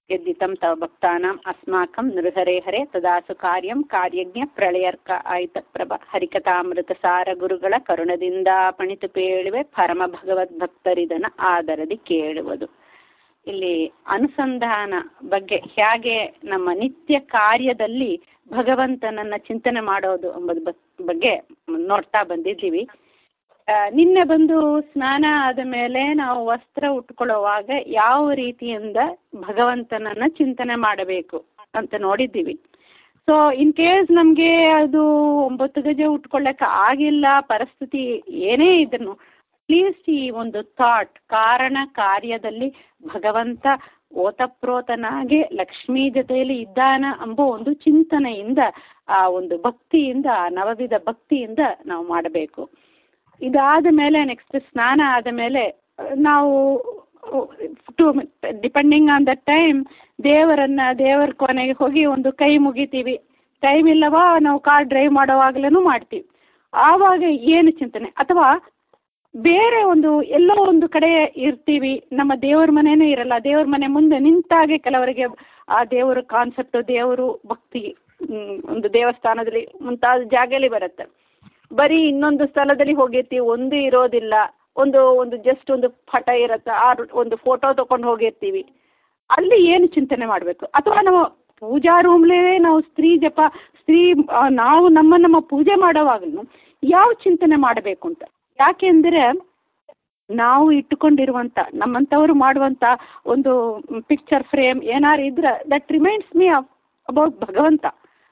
यद्दितं तव भक्तानाम् अस्माकं नृहरेहरे ತದಾಸು ಕಾರ್ಯಂ ಕಾರ್ಯಜ್ಞ ಪ್ರಳಯರ್ಕ ಆಯ್ತ ಪ್ರಭ ಹರಿಕಥಾಮೃತಸಾರ ಗುರುಗಳ ಕರುಣದಿಂದ ಪಣಿತು ಪೇಳುವೆ ಪರಮ ಭಗವದ್ ಭಕ್ತರಿದನ ಆದರದಿ ಕೇಳುವುದು ಇಲ್ಲಿ ಅನುಸಂಧಾನ ಬಗ್ಗೆ ಹೇಗೆ ನಮ್ಮ ನಿತ್ಯ ಕಾರ್ಯದಲ್ಲಿ ಭಗವಂತನನ್ನ ಚಿಂತನೆ ಮಾಡೋದು ಎಂಬುದು ಬಗ್ಗೆ ನೋಡ್ತಾ ಬಂದಿದ್ದೀವಿ ನಿನ್ನೆ ಬಂದು ಸ್ನಾನ ಆದ ಮೇಲೆ ನಾವು ವಸ್ತ್ರ ಉಟ್ಕೊಳ್ಳುವಾಗ ಯಾವ ರೀತಿಯಿಂದ ಭಗವಂತನನ್ನ ಚಿಂತನೆ ಮಾಡಬೇಕು ಅಂತ ನೋಡಿದ್ದೀವಿ ಸೊ ಇನ್ ಕೇಸ್ ನಮಗೆ ಅದು ಒಂಬತ್ತು ಗಜ ಉಟ್ಕೊಳ್ಳಕ್ಕೆ ಆಗಿಲ್ಲ ಪರಿಸ್ಥಿತಿ ಏನೇ ಇದನ್ನು ಅಟ್ಲೀಸ್ಟ್ ಈ ಒಂದು ಥಾಟ್ ಕಾರಣ ಕಾರ್ಯದಲ್ಲಿ ಭಗವಂತ ಓತಪ್ರೋತನಾಗಿ ಲಕ್ಷ್ಮೀ ಜೊತೆಯಲ್ಲಿ ಇದ್ದಾನ ಎಂಬ ಒಂದು ಚಿಂತನೆಯಿಂದ ಆ ಒಂದು ಭಕ್ತಿಯಿಂದ ಆ ನವವಿಧ ಭಕ್ತಿಯಿಂದ ನಾವು ಮಾಡಬೇಕು ಇದಾದ ಮೇಲೆ ನೆಕ್ಸ್ಟ್ ಸ್ನಾನ ಆದ ಮೇಲೆ ನಾವು to depending on the time ದೇವರನ್ನ ದೇವರ ಕೊನೆಗೆ ಹೋಗಿ ಒಂದು ಕೈ ಮುಗಿತೀವಿ ಟೈಮ್ ಇಲ್ಲವಾ ನಾವು ಕಾರ್ ಡ್ರೈವ್ ಮಾಡೋವಾಗಲೂ ಮಾಡ್ತೀವಿ ಆವಾಗ ಏನು ಚಿಂತನೆ ಅಥವಾ ಬೇರೆ ಒಂದು ಎಲ್ಲೋ ಒಂದು ಕಡೆ ಇರ್ತೀವಿ ನಮ್ಮ ದೇವ್ರ ಮನೆಯೂ ಇರಲ್ಲ ದೇವ್ರ ಮನೆ ಮುಂದೆ ನಿಂತಾಗೆ ಕೆಲವರಿಗೆ ಆ ದೇವರ ಕಾನ್ಸೆಪ್ಟ್ ದೇವರು ಭಕ್ತಿ ಒಂದು ದೇವಸ್ಥಾನದಲ್ಲಿ ಮುಂತಾದ ಜಾಗದಲ್ಲಿ ಬರುತ್ತೆ ಬರೀ ಇನ್ನೊಂದು ಸ್ಥಳದಲ್ಲಿ ಹೋಗಿರ್ತೀವಿ ಒಂದು ಇರೋದಿಲ್ಲ ಒಂದು ಒಂದು ಜಸ್ಟ್ ಒಂದು ಪಟ ಇರುತ್ತೆ ಆ ಒಂದು ಫೋಟೋ ತೊಗೊಂಡು ಹೋಗಿರ್ತೀವಿ ಅಲ್ಲಿ ಏನು ಚಿಂತನೆ ಮಾಡಬೇಕು ಅಥವಾ ನಾವು ಪೂಜಾ ರೂಮ್ಲೇ ನಾವು ಸ್ತ್ರೀ ಜಪ ಸ್ತ್ರೀ ನಾವು ನಮ್ಮ ನಮ್ಮ ಪೂಜೆ ಮಾಡೋವಾಗಲೂ ಯಾವ ಚಿಂತನೆ ಮಾಡಬೇಕು ಅಂತ ಯಾಕೆಂದರೆ ನಾವು ಇಟ್ಟುಕೊಂಡಿರುವಂಥ ನಮ್ಮಂಥವ್ರು ಮಾಡುವಂಥ ಒಂದು ಪಿಕ್ಚರ್ ಫ್ರೇಮ್ ಏನಾರು ಇದ್ರೆ ದಟ್ ರಿಮೈಂಡ್ಸ್ ಮೀ ಅಬೌಟ್ ಭಗವಂತ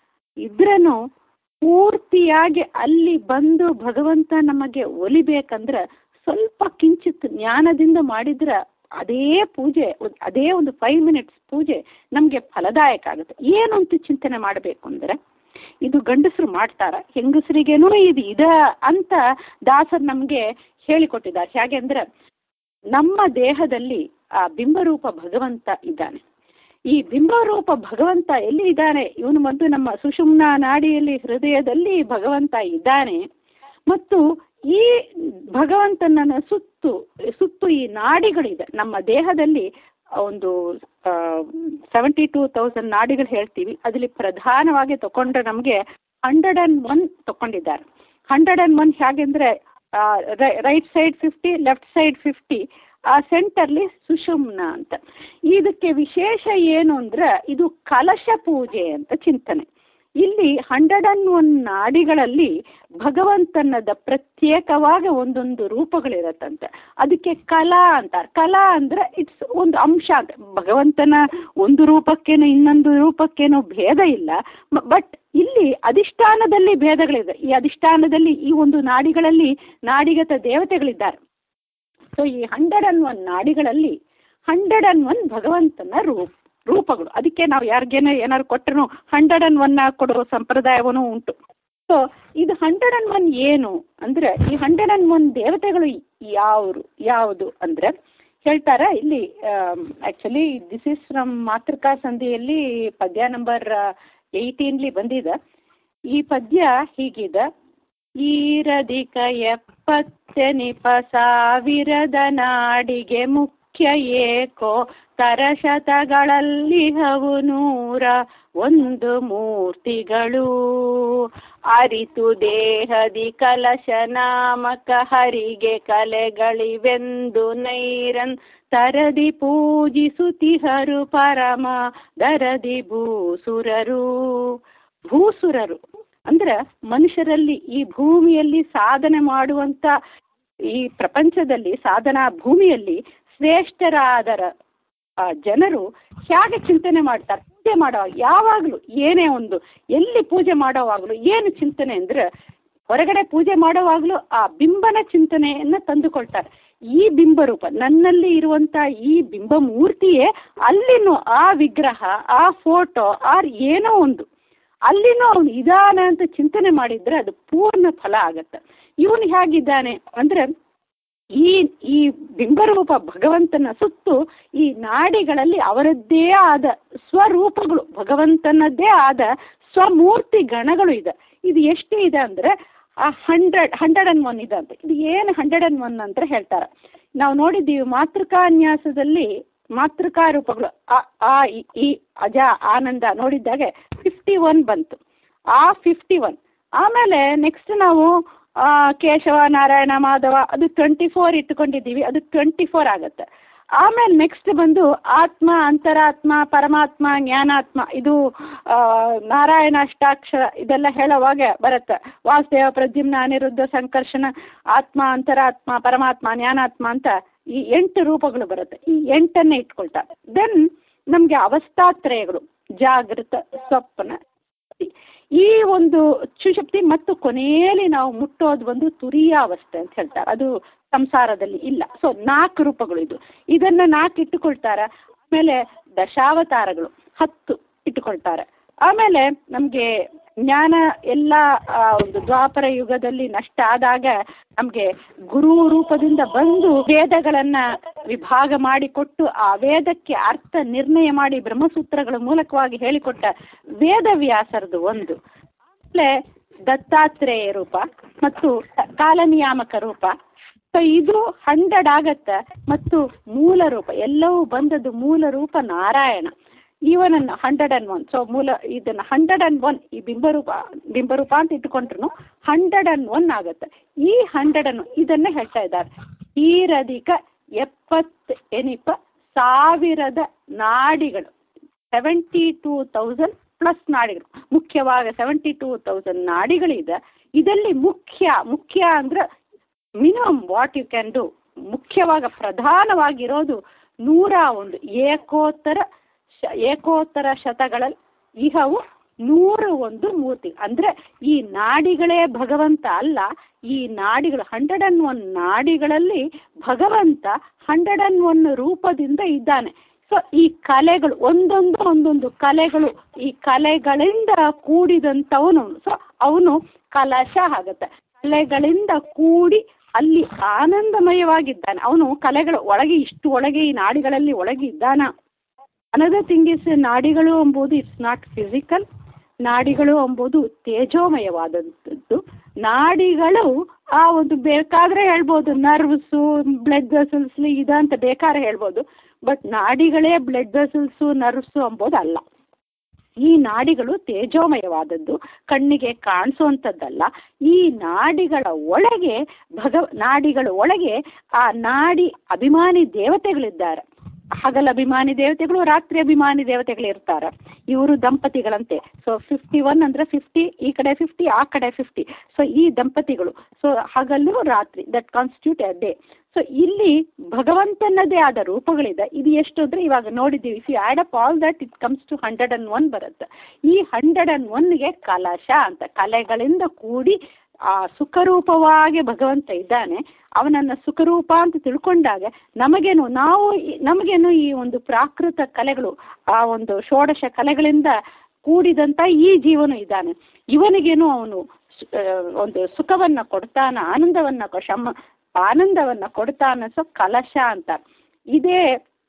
ಇದ್ರೂ ಪೂರ್ತಿಯಾಗಿ ಅಲ್ಲಿ ಬಂದು ಭಗವಂತ ನಮಗೆ ಒಲಿಬೇಕಂದ್ರೆ ಸ್ವಲ್ಪ ಕಿಂಚಿತ್ ಜ್ಞಾನದಿಂದ ಮಾಡಿದ್ರೆ ಅದೇ ಪೂಜೆ ಅದೇ ಒಂದು ಫೈವ್ ಮಿನಿಟ್ಸ್ ಪೂಜೆ ನಮಗೆ ಫಲದಾಯಕ ಆಗುತ್ತೆ ಏನು ಅಂತ ಚಿಂತನೆ ಮಾಡಬೇಕು ಅಂದರೆ ಇದು ಗಂಡಸರು ಮಾಡ್ತಾರ ಹೆಂಗಸರಿಗೇನೂ ಇದು ಇದೆ ಅಂತ ದಾಸರು ನಮಗೆ ಹೇಳಿಕೊಟ್ಟಿದ್ದಾರೆ ಹೇಗೆ ಅಂದ್ರೆ ನಮ್ಮ ದೇಹದಲ್ಲಿ ಆ ಬಿಂಬರೂಪ ಭಗವಂತ ಇದ್ದಾನೆ ಈ ಬಿಂಬರೂಪ ಭಗವಂತ ಎಲ್ಲಿ ಇದ್ದಾನೆ ಇವನು ಬಂದು ನಮ್ಮ ಸುಷುಮ್ನ ನಾಡಿಯಲ್ಲಿ ಹೃದಯದಲ್ಲಿ ಭಗವಂತ ಇದ್ದಾನೆ ಮತ್ತು ಈ ಭಗವಂತನ ಸುತ್ತು ಸುತ್ತು ಈ ನಾಡಿಗಳಿದೆ ನಮ್ಮ ದೇಹದಲ್ಲಿ ಒಂದು ಸೆವೆಂಟಿ ಟೂ ತೌಸಂಡ್ ನಾಡಿಗಳು ಹೇಳ್ತೀವಿ ಅದರಲ್ಲಿ ಪ್ರಧಾನವಾಗಿ ತಗೊಂಡ್ರೆ ನಮಗೆ ಹಂಡ್ರೆಡ್ ಆ್ಯಂಡ್ ಒನ್ ತಗೊಂಡಿದ್ದಾರೆ ಹಂಡ್ರೆಡ್ ಆ್ಯಂಡ್ ಒನ್ ಹೇಗೆಂದರೆ right side fifty left side fifty ಆ ಸೆಂಟರ್ಲಿ ಸುಷುಮ್ನ ಅಂತ ಇದಕ್ಕೆ ವಿಶೇಷ ಏನು ಅಂದ್ರೆ ಇದು ಕಲಶ ಪೂಜೆ ಅಂತ ಚಿಂತನೆ ಇಲ್ಲಿ ಹಂಡ್ರೆಡ್ ಅಂಡ್ ಒನ್ ನಾಡಿಗಳಲ್ಲಿ ಭಗವಂತನದ ಪ್ರತ್ಯೇಕವಾಗಿ ಒಂದೊಂದು ರೂಪಗಳಿರತ್ತಂತೆ ಅದಕ್ಕೆ ಕಲಾ ಅಂತಾರೆ ಕಲಾ ಅಂದ್ರೆ ಇಟ್ಸ್ ಒಂದು ಅಂಶ ಅಂತ ಭಗವಂತನ ಒಂದು ರೂಪಕ್ಕೇನೋ ಇನ್ನೊಂದು ರೂಪಕ್ಕೇನೋ ಭೇದ ಇಲ್ಲ ಬಟ್ ಇಲ್ಲಿ ಅಧಿಷ್ಠಾನದಲ್ಲಿ ಭೇದಗಳಿದೆ ಈ ಅಧಿಷ್ಠಾನದಲ್ಲಿ ಈ ಒಂದು ನಾಡಿಗಳಲ್ಲಿ ನಾಡಿಗತ ದೇವತೆಗಳಿದ್ದಾರೆ ಸೊ ಈ ಹಂಡ್ರೆಡ್ ಅಂಡ್ ಒನ್ ನಾಡಿಗಳಲ್ಲಿ ಹಂಡ್ರೆಡ್ ಅಂಡ್ ಒನ್ ಭಗವಂತನ ರೂಪ ರೂಪಗಳು ಅದಕ್ಕೆ ನಾವು ಯಾರಿಗೇನೋ ಏನಾದ್ರು ಕೊಟ್ಟರು ಹಂಡ್ರೆಡ್ ಅಂಡ್ ಒನ್ ಕೊಡೋ ಸಂಪ್ರದಾಯವೂ ಉಂಟು ಸೊ ಇದು ಹಂಡ್ರೆಡ್ ಅಂಡ್ ಒನ್ ಏನು ಅಂದರೆ ಈ ಹಂಡ್ರೆಡ್ ಅಂಡ್ ಒನ್ ದೇವತೆಗಳು ಯಾವರು ಯಾವುದು ಅಂದರೆ ಹೇಳ್ತಾರೆ ಇಲ್ಲಿ ಆ್ಯಕ್ಚುಲಿ ದಿಸ್ ಈಸ್ ಫ್ರಮ್ ಮಾತೃಕಾ ಸಂಧಿಯಲ್ಲಿ ಪದ್ಯ ನಂಬರ್ ಏಯ್ಟೀನ್ಲಿ ಬಂದಿದೆ ಈ ಪದ್ಯ ಹೀಗಿದೆ ಈರದಿಕ ಎಪ್ಪತ್ತೆನಿಪ ಸಾವಿರದ ನಾಡಿಗೆ ಮುಖ್ಯ ಏಕೋ ತರಶತಗಳಲ್ಲಿ ಹವು ನೂರ ಒಂದು ಮೂರ್ತಿಗಳು ಅರಿತು ದೇಹದಿ ಕಲಶ ನಾಮಕ ಹರಿಗೆ ಕಲೆಗಳಿವೆಂದು ನೈರನ್ ತರದಿ ಪೂಜಿಸುತಿಹರು ಪರಮ ದರದಿ ಭೂಸುರರು ಭೂಸುರರು ಅಂದ್ರೆ ಮನುಷ್ಯರಲ್ಲಿ ಈ ಭೂಮಿಯಲ್ಲಿ ಸಾಧನೆ ಮಾಡುವಂತ ಈ ಪ್ರಪಂಚದಲ್ಲಿ ಸಾಧನಾ ಭೂಮಿಯಲ್ಲಿ ಶ್ರೇಷ್ಠರಾದರ ಜನರು ಹೇಗೆ ಚಿಂತನೆ ಮಾಡ್ತಾರೆ ಪೂಜೆ ಮಾಡೋವಾಗ ಯಾವಾಗಲೂ ಏನೇ ಒಂದು ಎಲ್ಲಿ ಪೂಜೆ ಮಾಡೋವಾಗಲೂ ಏನು ಚಿಂತನೆ ಅಂದ್ರೆ ಹೊರಗಡೆ ಪೂಜೆ ಮಾಡೋವಾಗಲೂ ಆ ಬಿಂಬನ ಚಿಂತನೆಯನ್ನು ತಂದುಕೊಳ್ತಾರೆ ಈ ಬಿಂಬರೂಪ ನನ್ನಲ್ಲಿ ಇರುವಂಥ ಈ ಬಿಂಬ ಮೂರ್ತಿಯೇ ಅಲ್ಲಿನೂ ಆ ವಿಗ್ರಹ ಆ ಫೋಟೋ ಆರ್ ಏನೋ ಒಂದು ಅಲ್ಲಿನೂ ಅವನು ಇದಾನೆ ಅಂತ ಚಿಂತನೆ ಮಾಡಿದ್ರೆ ಅದು ಪೂರ್ಣ ಫಲ ಆಗತ್ತೆ ಇವನು ಹೇಗಿದ್ದಾನೆ ಅಂದ್ರೆ ಈ ಈ ಬಿಂಬರೂಪ ಭಗವಂತನ ಸುತ್ತು ಈ ನಾಡಿಗಳಲ್ಲಿ ಅವರದ್ದೇ ಆದ ಸ್ವರೂಪಗಳು ಭಗವಂತನದ್ದೇ ಆದ ಸ್ವಮೂರ್ತಿ ಗಣಗಳು ಇದೆ ಇದು ಎಷ್ಟು ಇದೆ ಅಂದರೆ ಆ ಹಂಡ್ರೆಡ್ ಹಂಡ್ರೆಡ್ ಆ್ಯಂಡ್ ಒನ್ ಇದೆ ಅಂತ ಇದು ಏನು ಹಂಡ್ರೆಡ್ ಆ್ಯಂಡ್ ಒನ್ ಅಂತ ಹೇಳ್ತಾರೆ ನಾವು ನೋಡಿದ್ದೀವಿ ಮಾತೃಕಾನ್ಯಾಸದಲ್ಲಿ ಮಾತೃಕಾ ರೂಪಗಳು ಅ ಆ ಇ, ಈ ಅಜ ಆನಂದ ನೋಡಿದ್ದಾಗೆ ಫಿಫ್ಟಿ ಒನ್ ಬಂತು ಆ ಫಿಫ್ಟಿ ಒನ್ ಆಮೇಲೆ ನೆಕ್ಸ್ಟ್ ನಾವು ಆ, ಕೇಶವ ನಾರಾಯಣ ಮಾಧವ ಅದು ಟ್ವೆಂಟಿ ಫೋರ್ ಇಟ್ಕೊಂಡಿದ್ದೀವಿ ಅದು ಟ್ವೆಂಟಿ ಫೋರ್ ಆಗುತ್ತೆ ಆಮೇಲೆ ನೆಕ್ಸ್ಟ್ ಬಂದು ಆತ್ಮ ಅಂತರಾತ್ಮ ಪರಮಾತ್ಮ ಜ್ಞಾನಾತ್ಮ ಇದು ಆ, ನಾರಾಯಣ ಅಷ್ಟಾಕ್ಷರ ಇದೆಲ್ಲ ಹೇಳೋವಾಗ ಬರುತ್ತೆ ವಾಸುದೇವ ಪ್ರದ್ಯುಮ್ನ ಅನಿರುದ್ಧ ಸಂಕರ್ಷಣ ಆತ್ಮ ಅಂತರಾತ್ಮ ಪರಮಾತ್ಮ ಜ್ಞಾನಾತ್ಮ ಅಂತ ಈ ಎಂಟು ರೂಪಗಳು ಬರುತ್ತೆ ಈ ಎಂಟನ್ನೇ ಇಟ್ಕೊಳ್ತಾರೆ ದೆನ್ ನಮಗೆ ಅವಸ್ಥಾತ್ರಯಗಳು ಜಾಗೃತ ಸ್ವಪ್ನ ಈ ಒಂದು ಸುಷುಪ್ತಿ ಮತ್ತು ಕೊನೆಯಲ್ಲಿ ನಾವು ಮುಟ್ಟೋದು ಒಂದು ತುರಿಯ ಅವಸ್ಥೆ ಅಂತ ಹೇಳ್ತಾರೆ ಅದು ಸಂಸಾರದಲ್ಲಿ ಇಲ್ಲ ಸೊ ನಾಲ್ಕು ರೂಪಗಳು ಇದು ಇದನ್ನ ನಾಲ್ಕು ಇಟ್ಟುಕೊಳ್ತಾರೆ ಆಮೇಲೆ ದಶಾವತಾರಗಳು ಹತ್ತು ಇಟ್ಟುಕೊಳ್ತಾರೆ ಆಮೇಲೆ ನಮಗೆ ಜ್ಞಾನ ಎಲ್ಲ ಆ, ಒಂದು ದ್ವಾಪರ ಯುಗದಲ್ಲಿ ನಷ್ಟ ಆದಾಗ ನಮಗೆ ಗುರು ರೂಪದಿಂದ ಬಂದು ವೇದಗಳನ್ನ ವಿಭಾಗ ಮಾಡಿಕೊಟ್ಟು ಆ ವೇದಕ್ಕೆ ಅರ್ಥ ನಿರ್ಣಯ ಮಾಡಿ ಬ್ರಹ್ಮಸೂತ್ರಗಳ ಮೂಲಕವಾಗಿ ಹೇಳಿಕೊಟ್ಟ ವೇದವ್ಯಾಸರದು ಒಂದು ಆಮೇಲೆ ದತ್ತಾತ್ರೇಯ ರೂಪ ಮತ್ತು ಕಾಲನಿಯಾಮಕ ರೂಪ ಸೊ ಇದು ಹಂಡ್ರೆಡ್ ಆಗತ್ತೆ ಮತ್ತು ಮೂಲ ರೂಪ ಎಲ್ಲವೂ ಬಂದದ್ದು ಮೂಲ ರೂಪ ನಾರಾಯಣ ಇವನನ್ನು ಹಂಡ್ರೆಡ್ ಆ್ಯಂಡ್ ಒನ್ ಸೊ ಮೂಲ ಇದನ್ನು ಹಂಡ್ರೆಡ್ ಆ್ಯಂಡ್ ಒನ್ ಈ ಬಿಂಬರೂಪ ಬಿಂಬರೂಪ ಅಂತ ಇಟ್ಟುಕೊಂಡ್ರು ಹಂಡ್ರೆಡ್ ಆ್ಯಂಡ್ ಒನ್ ಆಗುತ್ತೆ ಈ ಹಂಡ್ರೆಡ್ ಅನ್ನು ಇದನ್ನೇ ಹೇಳ್ತಾ ಇದ್ದಾರೆ ಈರಧಿಕ ಎಪ್ಪತ್ತು ಎನಿಪ ಸಾವಿರದ ನಾಡಿಗಳು ಸೆವೆಂಟಿ ಟೂ ತೌಸಂಡ್ ಪ್ಲಸ್ ನಾಡಿಗಳು ಮುಖ್ಯವಾಗಿ ಸೆವೆಂಟಿ ಟೂ ತೌಸಂಡ್ ನಾಡಿಗಳಿದೆ ಇದರಲ್ಲಿ ಮುಖ್ಯ ಮುಖ್ಯ ಅಂದ್ರೆ minimum what you can do ಮುಖ್ಯವಾಗ ಪ್ರಧಾನವಾಗಿರೋದು ನೂರ ಒಂದು ಏಕೋತ್ತರ ಶ ಏಕೋತ್ತರ ಶತಗಳಲ್ಲಿ ಇಹವು ನೂರು ಒಂದು ಮೂರ್ತಿ ಅಂದ್ರೆ ಈ ನಾಡಿಗಳೇ ಭಗವಂತ ಅಲ್ಲ ಈ ನಾಡಿಗಳು ಹಂಡ್ರೆಡ್ ಅಂಡ್ ಒನ್ ನಾಡಿಗಳಲ್ಲಿ ಭಗವಂತ ಹಂಡ್ರೆಡ್ ಅಂಡ್ ಒನ್ ರೂಪದಿಂದ ಇದ್ದಾನೆ ಸೊ ಈ ಕಲೆಗಳು ಒಂದೊಂದು ಒಂದೊಂದು ಕಲೆಗಳು ಈ ಕಲೆಗಳಿಂದ ಕೂಡಿದಂಥವನು ಸೊ ಅವನು ಕಲಶ ಆಗುತ್ತೆ ಕಲೆಗಳಿಂದ ಕೂಡಿ ಅಲ್ಲಿ ಆನಂದಮಯವಾಗಿದ್ದಾನೆ ಅವನು ಕಲೆಗಳ ಒಳಗೆ ಇಷ್ಟು ಒಳಗೆ ಈ ನಾಡಿಗಳಲ್ಲಿ ಒಳಗೆ ಇದ್ದಾನ ಅನದರ್ ಥಿಂಗ್ ಇಸ್ ನಾಡಿಗಳು ಎಂಬುದು ಇಟ್ಸ್ ನಾಟ್ ಫಿಸಿಕಲ್ ನಾಡಿಗಳು ಎಂಬುದು ತೇಜೋಮಯವಾದಂಥದ್ದು ನಾಡಿಗಳು ಆ ಒಂದು ಬೇಕಾದ್ರೆ ಹೇಳ್ಬೋದು ನರ್ವ್ಸು ಬ್ಲಡ್ ವೆಸಲ್ಸ್ ಇದಂತ ಬೇಕಾದ್ರೆ ಹೇಳ್ಬೋದು ಬಟ್ ನಾಡಿಗಳೇ ಬ್ಲಡ್ ವೆಸಲ್ಸು ನರ್ವ್ಸು ಎಂಬುದು ಅಲ್ಲ ಈ ನಾಡಿಗಳು ತೇಜೋಮಯವಾದದ್ದು ಕಣ್ಣಿಗೆ ಕಾಣಿಸುವಂಥದ್ದಲ್ಲ ಈ ನಾಡಿಗಳ ಒಳಗೆ ಭಗ ನಾಡಿಗಳ ಒಳಗೆ ಆ ನಾಡಿ ಅಭಿಮಾನಿ ದೇವತೆಗಳಿದ್ದಾರೆ ಹಗಲ ಅಭಿಮಾನಿ ದೇವತೆಗಳು ರಾತ್ರಿ ಅಭಿಮಾನಿ ದೇವತೆಗಳು ಇರ್ತಾರೆ ಇವರು ದಂಪತಿಗಳಂತೆ ಸೊ ಫಿಫ್ಟಿ ಒನ್ ಅಂದರೆ ಫಿಫ್ಟಿ ಈ ಕಡೆ ಫಿಫ್ಟಿ ಆ ಕಡೆ ಫಿಫ್ಟಿ ಸೊ ಈ ದಂಪತಿಗಳು ಸೊ ಹಗಲು ರಾತ್ರಿ that constitute a day so ಇಲ್ಲಿ ಭಗವಂತನದೇ ಆದ ರೂಪಗಳಿದೆ ಇದು ಎಷ್ಟು ಅಂದರೆ ಇವಾಗ ನೋಡಿದ್ದೀವಿ if you add up all that it comes to hundred and one ಬರುತ್ತೆ ಈ ಹಂಡ್ರೆಡ್ ಆ್ಯಂಡ್ ಒನ್ಗೆ ಕಲಶ ಅಂತ ಕಲೆಗಳಿಂದ ಕೂಡಿ ಆ ಸುಖರೂಪವಾಗಿ ಭಗವಂತ ಇದ್ದಾನೆ ಅವನನ್ನು ಸುಖರೂಪ ಅಂತ ತಿಳ್ಕೊಂಡಾಗ ನಮಗೇನು ನಾವು ಈ- ನಮಗೇನು ಈ ಒಂದು ಪ್ರಾಕೃತ ಕಲೆಗಳು ಆ ಒಂದು ಷೋಡಶ ಕಲೆಗಳಿಂದ ಕೂಡಿದಂಥ ಈ ಜೀವನು ಇದ್ದಾನೆ ಇವನಿಗೇನು ಅವನು ಸು- ಆ, ಒಂದು ಸುಖವನ್ನ ಕೊಡ್ತಾನ ಆನಂದವನ್ನ ಕೊ- ಶಮ ಆನಂದವನ್ನ ಕೊಡ್ತಾನ ಸೊ ಕಲಶ ಅಂತ ಇದೇ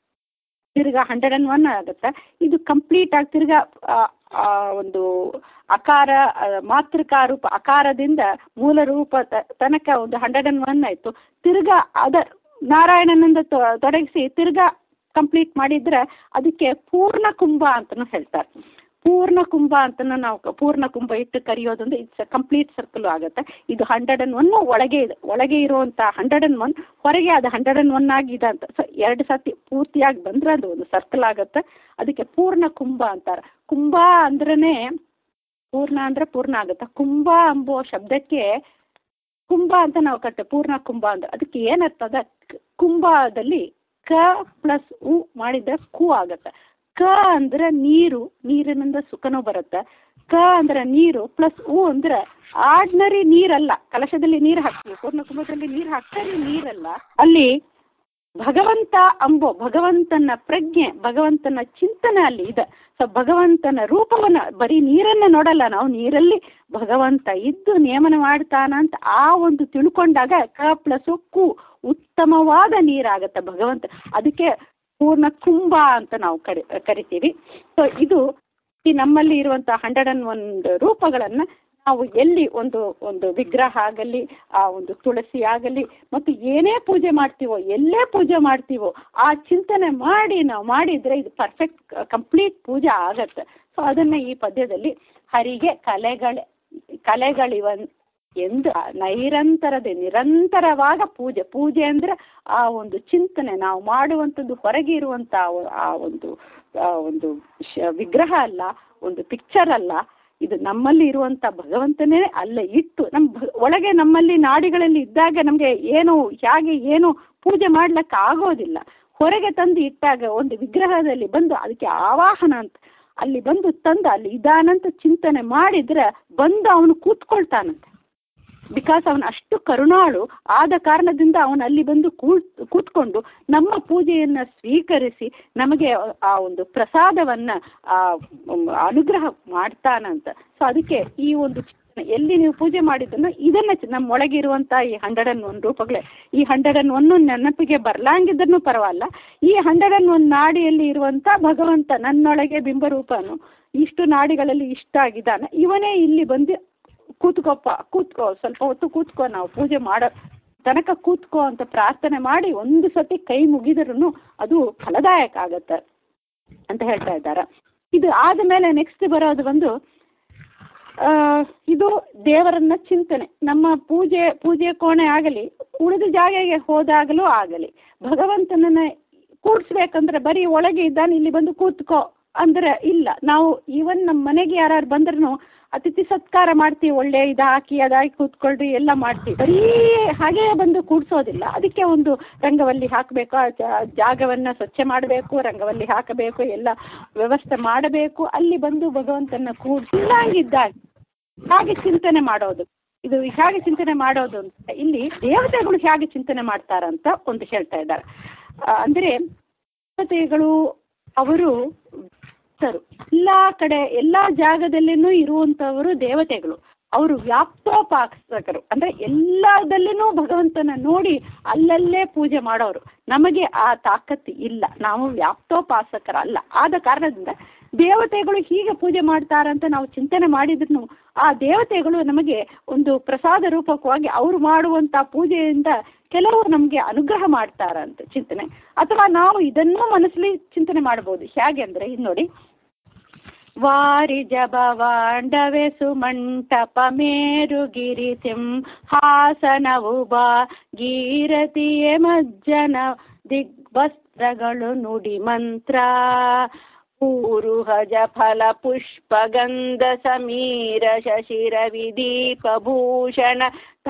ತಿರ್ಗಾ ಹಂಡ್ರೆಡ್ ಆ್ಯಂಡ್ ಒನ್ ಆಗುತ್ತೆ ಇದು ಕಂಪ್ಲೀಟ್ ಆಗಿ ತಿರ್ಗಾ ಆ, ಆ ಒಂದು ಅಕಾರ ಆ, ಮಾತೃಕಾ ರೂಪ ಅಕಾರದಿಂದ ಮೂಲ ರೂಪ ತ- ತನಕ ಒಂದು ಹಂಡ್ರೆಡ್ ಆ್ಯಂಡ್ ಒನ್ ಆಯಿತು ತಿರ್ಗಾ ಅದರ್ ನಾರಾಯಣನಿಂದ ತೊ- ತೊಡಗಿಸಿ ತಿರ್ಗಾ ಕಂಪ್ಲೀಟ್ ಮಾಡಿದ್ರೆ ಅದಕ್ಕೆ ಪೂರ್ಣ ಕುಂಭ ಅಂತಲೂ ಹೇಳ್ತಾರೆ ಪೂರ್ಣ ಕುಂಭ ಅಂತಲೂ ನಾವು ಕ- ಪೂರ್ಣ ಕುಂಭ ಇಟ್ಟು ಕರೆಯೋದೊಂದು ಇಟ್ಸ್ ಕಂಪ್ಲೀಟ್ ಸರ್ಕಲ್ ಆಗುತ್ತೆ ಇದು ಹಂಡ್ರೆಡ್ ಆ್ಯಂಡ್ ಒನ್ ಒಳಗೆ ಇದೆ ಒಳಗೆ ಇರುವಂಥ ಹಂಡ್ರೆಡ್ ಆ್ಯಂಡ್ ಒನ್ ಹೊರಗೆ ಅದು ಹಂಡ್ರೆಡ್ ಆ್ಯಂಡ್ ಒನ್ ಆಗಿದೆ ಅಂತ ಸೊ ಎರಡು ಸತಿ ಪೂರ್ತಿಯಾಗಿ ಬಂದ್ರೆ ಅದು ಒಂದು ಸರ್ಕಲ್ ಆಗುತ್ತೆ ಅದಕ್ಕೆ ಪೂರ್ಣ ಕುಂಭ ಅಂತಾರೆ ಕುಂಭ ಅಂದ್ರೇ ಪೂರ್ಣ ಅಂದ್ರೆ ಪೂರ್ಣ ಆಗುತ್ತೆ ಕುಂಭ ಎಂಬೋ ಶಬ್ದಕ್ಕೆ ಕುಂಭ ಅಂತ ನಾವು ಕಟ್ಟೆ ಪೂರ್ಣ ಕುಂಭ ಅಂದ್ರೆ ಅದಕ್ಕೆ ಏನರ್ಥದ ಕ- ಕುಂಭದಲ್ಲಿ ಕ ಪ್ಲಸ್ ಉ ಮಾಡಿದ್ರೆ ಕು ಆಗುತ್ತೆ ಕ ಅಂದ್ರೆ ನೀರು ನೀರಿನಿಂದ ಸುಖನೂ ಬರುತ್ತೆ ಕ ಅಂದ್ರೆ ನೀರು ಪ್ಲಸ್ ಉ ಅಂದ್ರೆ ಆರ್ಡಿನರಿ ನೀರಲ್ಲ ಕಲಶದಲ್ಲಿ ನೀರು ಹಾಕ್ತೀವಿ ಪೂರ್ಣ ಕುಂಭದಲ್ಲಿ ನೀರು ಹಾಕ್ತಾರೆ ನೀರಲ್ಲ ಅಲ್ಲಿ ಭಗವಂತ ಅಂಬೋ ಭಗವಂತನ ಪ್ರಜ್ಞೆ ಭಗವಂತನ ಚಿಂತನೆ ಅಲ್ಲಿ ಇದೆ ಸೊ ಭಗವಂತನ ರೂಪವನ್ನ ಬರೀ ನೀರನ್ನ ನೋಡಲ್ಲ ನಾವು ನೀರಲ್ಲಿ ಭಗವಂತ ಇದ್ದು ನೇಮನ ಮಾಡ್ತಾನ ಅಂತ ಆ ಒಂದು ತಿಳ್ಕೊಂಡಾಗ ಕ ಪ್ಲಸ್ ಕು ಉತ್ತಮವಾದ ನೀರಾಗತ್ತೆ ಭಗವಂತ ಅದಕ್ಕೆ ಪೂರ್ಣ ಕುಂಭ ಅಂತ ನಾವು ಕರಿ ಕರಿತೀವಿ ಸೊ ಇದು ಈ ನಮ್ಮಲ್ಲಿ ಇರುವಂತಹ ಹಂಡ್ರೆಡ್ ಅಂಡ್ ಒಂದು ರೂಪಗಳನ್ನ ನಾವು ಎಲ್ಲಿ ಒಂದು ಒಂದು ವಿಗ್ರಹ ಆಗಲಿ ಆ ಒಂದು ತುಳಸಿ ಆಗಲಿ ಮತ್ತು ಏನೇ ಪೂಜೆ ಮಾಡ್ತೀವೋ ಎಲ್ಲೇ ಪೂಜೆ ಮಾಡ್ತೀವೋ ಆ ಚಿಂತನೆ ಮಾಡಿ ನಾವು ಮಾಡಿದರೆ ಇದು ಪರ್ಫೆಕ್ಟ್ ಕಂಪ್ಲೀಟ್ ಪೂಜೆ ಆಗತ್ತೆ ಸೊ ಅದನ್ನು ಈ ಪದ್ಯದಲ್ಲಿ ಹರಿಗೆ ಕಲೆಗಳ ಕಲೆಗಳಿವನ್ ಎಂದು ನೈರಂತರದೆ ನಿರಂತರವಾದ ಪೂಜೆ ಪೂಜೆ ಅಂದರೆ ಆ ಒಂದು ಚಿಂತನೆ ನಾವು ಮಾಡುವಂಥದ್ದು ಹೊರಗೆ ಇರುವಂಥ ಆ ಒಂದು ಆ ಒಂದು ಶ ವಿಗ್ರಹ ಅಲ್ಲ ಒಂದು ಪಿಕ್ಚರ್ ಅಲ್ಲ ಇದು ನಮ್ಮಲ್ಲಿ ಇರುವಂಥ ಭಗವಂತನೇ ಅಲ್ಲೇ ಇಟ್ಟು ನಮ್ಮ ಭ- ಒಳಗೆ ನಮ್ಮಲ್ಲಿ ನಾಡಿಗಳಲ್ಲಿ ಇದ್ದಾಗ ನಮಗೆ ಏನು ಹೇಗೆ ಏನು ಪೂಜೆ ಮಾಡ್ಲಿಕ್ಕೆ ಆಗೋದಿಲ್ಲ ಹೊರಗೆ ತಂದು ಇಟ್ಟಾಗ ಒಂದು ವಿಗ್ರಹದಲ್ಲಿ ಬಂದು ಅದಕ್ಕೆ ಆವಾಹನ ಅಂತ ಅಲ್ಲಿ ಬಂದು ತಂದು ಅಲ್ಲಿ ಇದಾನಂತ ಚಿಂತನೆ ಮಾಡಿದ್ರೆ ಬಂದು ಅವನು ಕೂತ್ಕೊಳ್ತಾನಂತೆ ಬಿಕಾಸ್ ಅವನು ಅಷ್ಟು ಕರುಣಾಳು ಆದ ಕಾರಣದಿಂದ ಅವನು ಅಲ್ಲಿ ಬಂದು ಕೂತ್ ಕೂತ್ಕೊಂಡು ನಮ್ಮ ಪೂಜೆಯನ್ನು ಸ್ವೀಕರಿಸಿ ನಮಗೆ ಆ ಒಂದು ಪ್ರಸಾದವನ್ನು ಅನುಗ್ರಹ ಮಾಡ್ತಾನಂತ ಸೊ ಅದಕ್ಕೆ ಈ ಒಂದು ಚಿಂತನೆ ಎಲ್ಲಿ ನೀವು ಪೂಜೆ ಮಾಡಿದ್ದನ್ನು ಇದನ್ನ ಚ- ನಮ್ಮ ಒಳಗಿರುವಂಥ ಈ ಹಂಡ್ರೆಡ್ ಅಂಡ್ ಒನ್ ರೂಪಗಳೇ ಈ ಹಂಡ್ರೆಡ್ ಅಂಡ್ ಒನ್ ನೆನಪಿಗೆ ಬರ್ಲಾಂಗಿದ್ರೂ ಪರವಾಗಿಲ್ಲ ಈ ಹಂಡ್ರೆಡ್ ಅಂಡ್ ಒನ್ ನಾಡಿಯಲ್ಲಿ ಇರುವಂಥ ಭಗವಂತ ನನ್ನೊಳಗೆ ಬಿಂಬರೂಪನು ಇಷ್ಟು ನಾಡಿಗಳಲ್ಲಿ ಇಷ್ಟ ಆಗಿದ್ದಾನೆ ಇವನೇ ಇಲ್ಲಿ ಬಂದು ಕೂತ್ಕೋಪ್ಪ ಕೂತ್ಕೋ ಸ್ವಲ್ಪ ಹೊತ್ತು ಕೂತ್ಕೋ ನಾವು ಪೂಜೆ ಮಾಡೋ ತನಕ ಕೂತ್ಕೋ ಅಂತ ಪ್ರಾರ್ಥನೆ ಮಾಡಿ ಒಂದು ಸತಿ ಕೈ ಮುಗಿದ್ರೂ ಅದು ಫಲದಾಯಕ ಆಗತ್ತೆ ಅಂತ ಹೇಳ್ತಾ ಇದ್ದಾರೆ ಇದು ಆದಮೇಲೆ ನೆಕ್ಸ್ಟ್ ಬರೋದು ಬಂದು ಆ, ಇದು ದೇವರನ್ನ ಚಿಂತನೆ ನಮ್ಮ ಪೂಜೆ ಪೂಜೆ ಕೋಣೆ ಆಗಲಿ ಉಳಿದ ಜಾಗೆಗೆ ಹೋದಾಗಲೂ ಆಗಲಿ ಭಗವಂತನನ್ನ ಕೂಡ್ಸ್ಬೇಕಂದ್ರೆ ಬರೀ ಒಳಗೆ ಇದ್ದಾನೆ ಇಲ್ಲಿ ಬಂದು ಕೂತ್ಕೋ ಅಂದ್ರೆ ಇಲ್ಲ ನಾವು ಈವನ್ ನಮ್ಮ ಮನೆಗೆ ಯಾರು ಬಂದ್ರೂ ಅತಿಥಿ ಸತ್ಕಾರ ಮಾಡ್ತೀವಿ ಒಳ್ಳೆ ಇದು ಹಾಕಿ ಅದು ಹಾಕಿ ಕೂತ್ಕೊಳ್ರಿ ಎಲ್ಲ ಮಾಡ್ತೀವಿ ಬರೀ ಹಾಗೇ ಬಂದು ಕೂಡ್ಸೋದಿಲ್ಲ ಅದಕ್ಕೆ ಒಂದು ರಂಗವಲ್ಲಿ ಹಾಕಬೇಕು ಆ ಜಾ- ಜಾಗವನ್ನ ಸ್ವಚ್ಛ ಮಾಡಬೇಕು ರಂಗವಲ್ಲಿ ಹಾಕಬೇಕು ಎಲ್ಲ ವ್ಯವಸ್ಥೆ ಮಾಡಬೇಕು ಅಲ್ಲಿ ಬಂದು ಭಗವಂತನ ಕೂಡ್ಸಿಲ್ಲಾಗಿದ್ದಾಗ ಹಾಗೆ ಚಿಂತನೆ ಮಾಡೋದು ಇದು ಹೇಗೆ ಚಿಂತನೆ ಮಾಡೋದು ಅಂತ ಇಲ್ಲಿ ದೇವತೆಗಳು ಹೇಗೆ ಚಿಂತನೆ ಮಾಡ್ತಾರಂತ ಒಂದು ಹೇಳ್ತಾ ಇದ್ದಾರೆ ಆ, ಅಂದ್ರೆ ದೇವತೆಗಳು ಅವರು ಭಕ್ತರು ಎಲ್ಲ ಕಡೆ ಎಲ್ಲ ಜಾಗದಲ್ಲಿನೂ ಇರುವಂತವರು ದೇವತೆಗಳು ಅವರು ವ್ಯಾಪ್ತೋಪಾಸಕರು ಅಂದ್ರೆ ಎಲ್ಲದಲ್ಲಿನೂ ಭಗವಂತನ ನೋಡಿ ಅಲ್ಲಲ್ಲೇ ಪೂಜೆ ಮಾಡೋರು ನಮಗೆ ಆ ತಾಕತ್ತು ಇಲ್ಲ ನಾವು ವ್ಯಾಪ್ತೋಪಾಸಕರಲ್ಲ ಆದ ಕಾರಣದಿಂದ ದೇವತೆಗಳು ಹೀಗೆ ಪೂಜೆ ಮಾಡ್ತಾರಂತ ನಾವು ಚಿಂತನೆ ಮಾಡಿದ್ರು ಆ ದೇವತೆಗಳು ನಮಗೆ ಒಂದು ಪ್ರಸಾದ ರೂಪಕವಾಗಿ ಅವರು ಮಾಡುವಂತ ಪೂಜೆಯಿಂದ ಕೆಲವು ನಮಗೆ ಅನುಗ್ರಹ ಮಾಡ್ತಾರಂತ ಚಿಂತನೆ ಅಥವಾ ನಾವು ಇದನ್ನೂ ಮನಸ್ಸಲ್ಲಿ ಚಿಂತನೆ ಮಾಡಬಹುದು ಹೇಗೆ ಅಂದ್ರೆ ಇದು ನೋಡಿ ವಾರಿ ಜಬವಾಂಡವೆ ಸುಮಂಟಪ ಮೇರುಗಿರಿ ಸಿಂಹಾಸನವು ಬಾ ಗೀರತಿಯೇ ಮಜ್ಜನ ದಿಗ್ವಸ್ತ್ರಗಳು ನುಡಿ ಮಂತ್ರ ಊರುಹಜ ಫಲ ಪುಷ್ಪ ಗಂಧ ಸಮೀರ ಶಶಿರ ವಿದೀಪ ಭೂಷಣ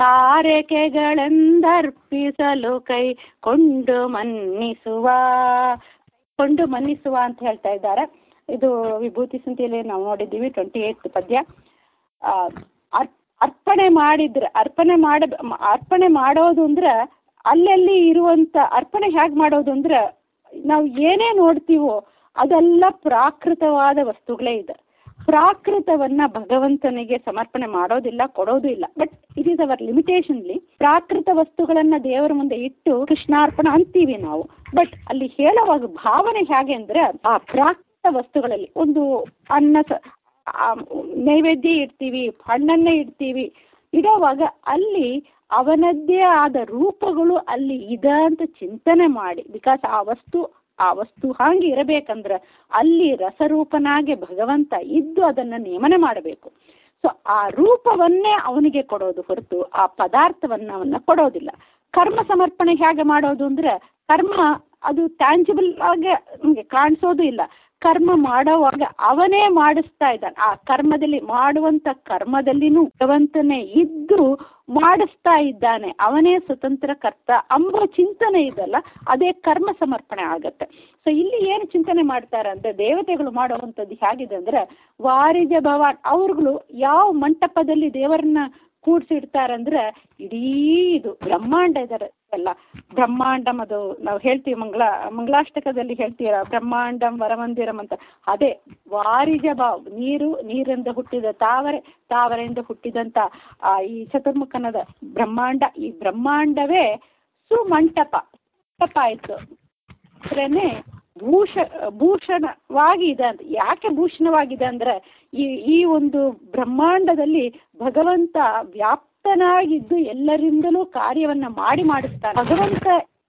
ತಾರಕೆಗಳೆಂದರ್ಪಿಸಲು ಕೈ ಕೊಂಡು ಮನ್ನಿಸುವ ಕೊಂಡು ಮನ್ನಿಸುವ ಅಂತ ಹೇಳ್ತಾ ಇದ್ದಾರೆ ಇದು ವಿಭೂತಿ ಸಂತಿಯಲ್ಲಿ ನಾವು ನೋಡಿದ್ದೀವಿ ಟ್ವೆಂಟಿ ಏಯ್ತ್ ಪದ್ಯ ಆ, ಅರ್- ಅರ್ಪಣೆ ಮಾಡಿದ್ರೆ ಅರ್ಪಣೆ ಮಾಡ ಅರ್ಪಣೆ ಮಾಡೋದು ಅಂದ್ರೆ ಅಲ್ಲಲ್ಲಿ ಇರುವಂತ ಅರ್ಪಣೆ ಹೇಗೆ ಮಾಡೋದು ಅಂದ್ರೆ ನಾವು ಏನೇ ನೋಡ್ತೀವೋ ಅದೆಲ್ಲ ಪ್ರಾಕೃತವಾದ ವಸ್ತುಗಳೇ ಇದೆ ಪ್ರಾಕೃತವನ್ನ ಭಗವಂತನಿಗೆ ಸಮರ್ಪಣೆ ಮಾಡೋದಿಲ್ಲ ಕೊಡೋದು ಇಲ್ಲ ಬಟ್ ಇಟ್ ಈಸ್ ಅವರ್ ಲಿಮಿಟೇಷನ್ಲಿ ಪ್ರಾಕೃತ ವಸ್ತುಗಳನ್ನ ದೇವರ ಮುಂದೆ ಇಟ್ಟು ಕೃಷ್ಣಾರ್ಪಣ ಅಂತೀವಿ ನಾವು ಬಟ್ ಅಲ್ಲಿ ಹೇಳುವಾಗ ಭಾವನೆ ಹೇಗೆ ಅಂದ್ರೆ ಆ ಪ್ರಾಕೃತ ವಸ್ತುಗಳಲ್ಲಿ ಒಂದು ಅನ್ನ ಸ- ಆ ನೈವೇದ್ಯ ಇಡ್ತೀವಿ ಹಣ್ಣನ್ನೇ ಇಡ್ತೀವಿ ಇಡೋವಾಗ ಅಲ್ಲಿ ಅವನದ್ದೇ ಆದ ರೂಪಗಳು ಅಲ್ಲಿ ಇದೆ ಅಂತ ಚಿಂತನೆ ಮಾಡಿ ಬಿಕಾಸ್ ಆ ವಸ್ತು ಆ ವಸ್ತು ಹಾಗೆ ಇರಬೇಕಂದ್ರೆ ಅಲ್ಲಿ ರಸರೂಪನಾಗೆ ಭಗವಂತ ಇದ್ದು ಅದನ್ನು ನೇಮನೆ ಮಾಡಬೇಕು ಸೊ ಆ ರೂಪವನ್ನೇ ಅವನಿಗೆ ಕೊಡೋದು ಹೊರತು ಆ ಪದಾರ್ಥವನ್ನ ಅವನ್ನ ಕೊಡೋದಿಲ್ಲ ಕರ್ಮ ಸಮರ್ಪಣೆ ಹೇಗೆ ಮಾಡೋದು ಅಂದ್ರೆ ಕರ್ಮ ಅದು ಟ್ಯಾಂಜಿಬಲ್ ಆಗಿ ನಮಗೆ ಕಾಣಿಸೋದು ಇಲ್ಲ ಕರ್ಮ ಮಾಡೋವಾಗ ಅವನೇ ಮಾಡಿಸ್ತಾ ಇದ್ದಾನೆ ಆ ಕರ್ಮದಲ್ಲಿ ಮಾಡುವಂತ ಕರ್ಮದಲ್ಲಿನೂ ಭಗವಂತನೇ ಇದ್ದು ಮಾಡಿಸ್ತಾ ಇದ್ದಾನೆ ಅವನೇ ಸ್ವತಂತ್ರ ಕರ್ತ ಅಂಬೋ ಚಿಂತನೆ ಇದಲ್ಲ ಅದೇ ಕರ್ಮ ಸಮರ್ಪಣೆ ಆಗತ್ತೆ ಸೊ ಇಲ್ಲಿ ಏನು ಚಿಂತನೆ ಮಾಡ್ತಾರೆ ಅಂದ್ರೆ ದೇವತೆಗಳು ಮಾಡುವಂಥದ್ದು ಹೇಗಿದೆ ಅಂದ್ರೆ ವಾರಿಜ ಭವಾನ್ ಅವ್ರುಗಳು ಯಾವ ಮಂಟಪದಲ್ಲಿ ದೇವರನ್ನ ಕೂಡ್ಸಿಡ್ತಾರಂದ್ರೆ ಇಡೀ ಇದು ಬ್ರಹ್ಮಾಂಡ ಇದಾರೆ ಎಲ್ಲ ಬ್ರಹ್ಮಾಂಡಂ ಅದು ನಾವು ಹೇಳ್ತೀವಿ ಮಂಗಳ ಮಂಗಳಾಷ್ಟಕದಲ್ಲಿ ಹೇಳ್ತೀರ ಬ್ರಹ್ಮಾಂಡಂ ವರಮಂದಿರಂ ಅಂತ ಅದೇ ವಾರಿಜ ಭಾವ್ ನೀರು ನೀರಿಂದ ಹುಟ್ಟಿದ ತಾವರೆ ತಾವರೆಯಿಂದ ಹುಟ್ಟಿದಂತ ಆ ಈ ಚತುರ್ಮುಖನದ ಬ್ರಹ್ಮಾಂಡ ಈ ಬ್ರಹ್ಮಾಂಡವೇ ಸುಮಂಟಪ ಮಂಟಪ ಆಯ್ತು ಅಂದ್ರೇನೆ ಭೂಷ ಭೂಷಣವಾಗಿ ಇದೆ ಅಂತ ಯಾಕೆ ಭೂಷಣವಾಗಿದೆ ಅಂದ್ರೆ ಈ ಈ ಒಂದು ಬ್ರಹ್ಮಾಂಡದಲ್ಲಿ ಭಗವಂತ ವ್ಯಾಪ್ತನಾಗಿದ್ದು ಎಲ್ಲರಿಂದಲೂ ಕಾರ್ಯವನ್ನ ಮಾಡಿ ಮಾಡಿಸ್ತಾನೆ ಭಗವಂತ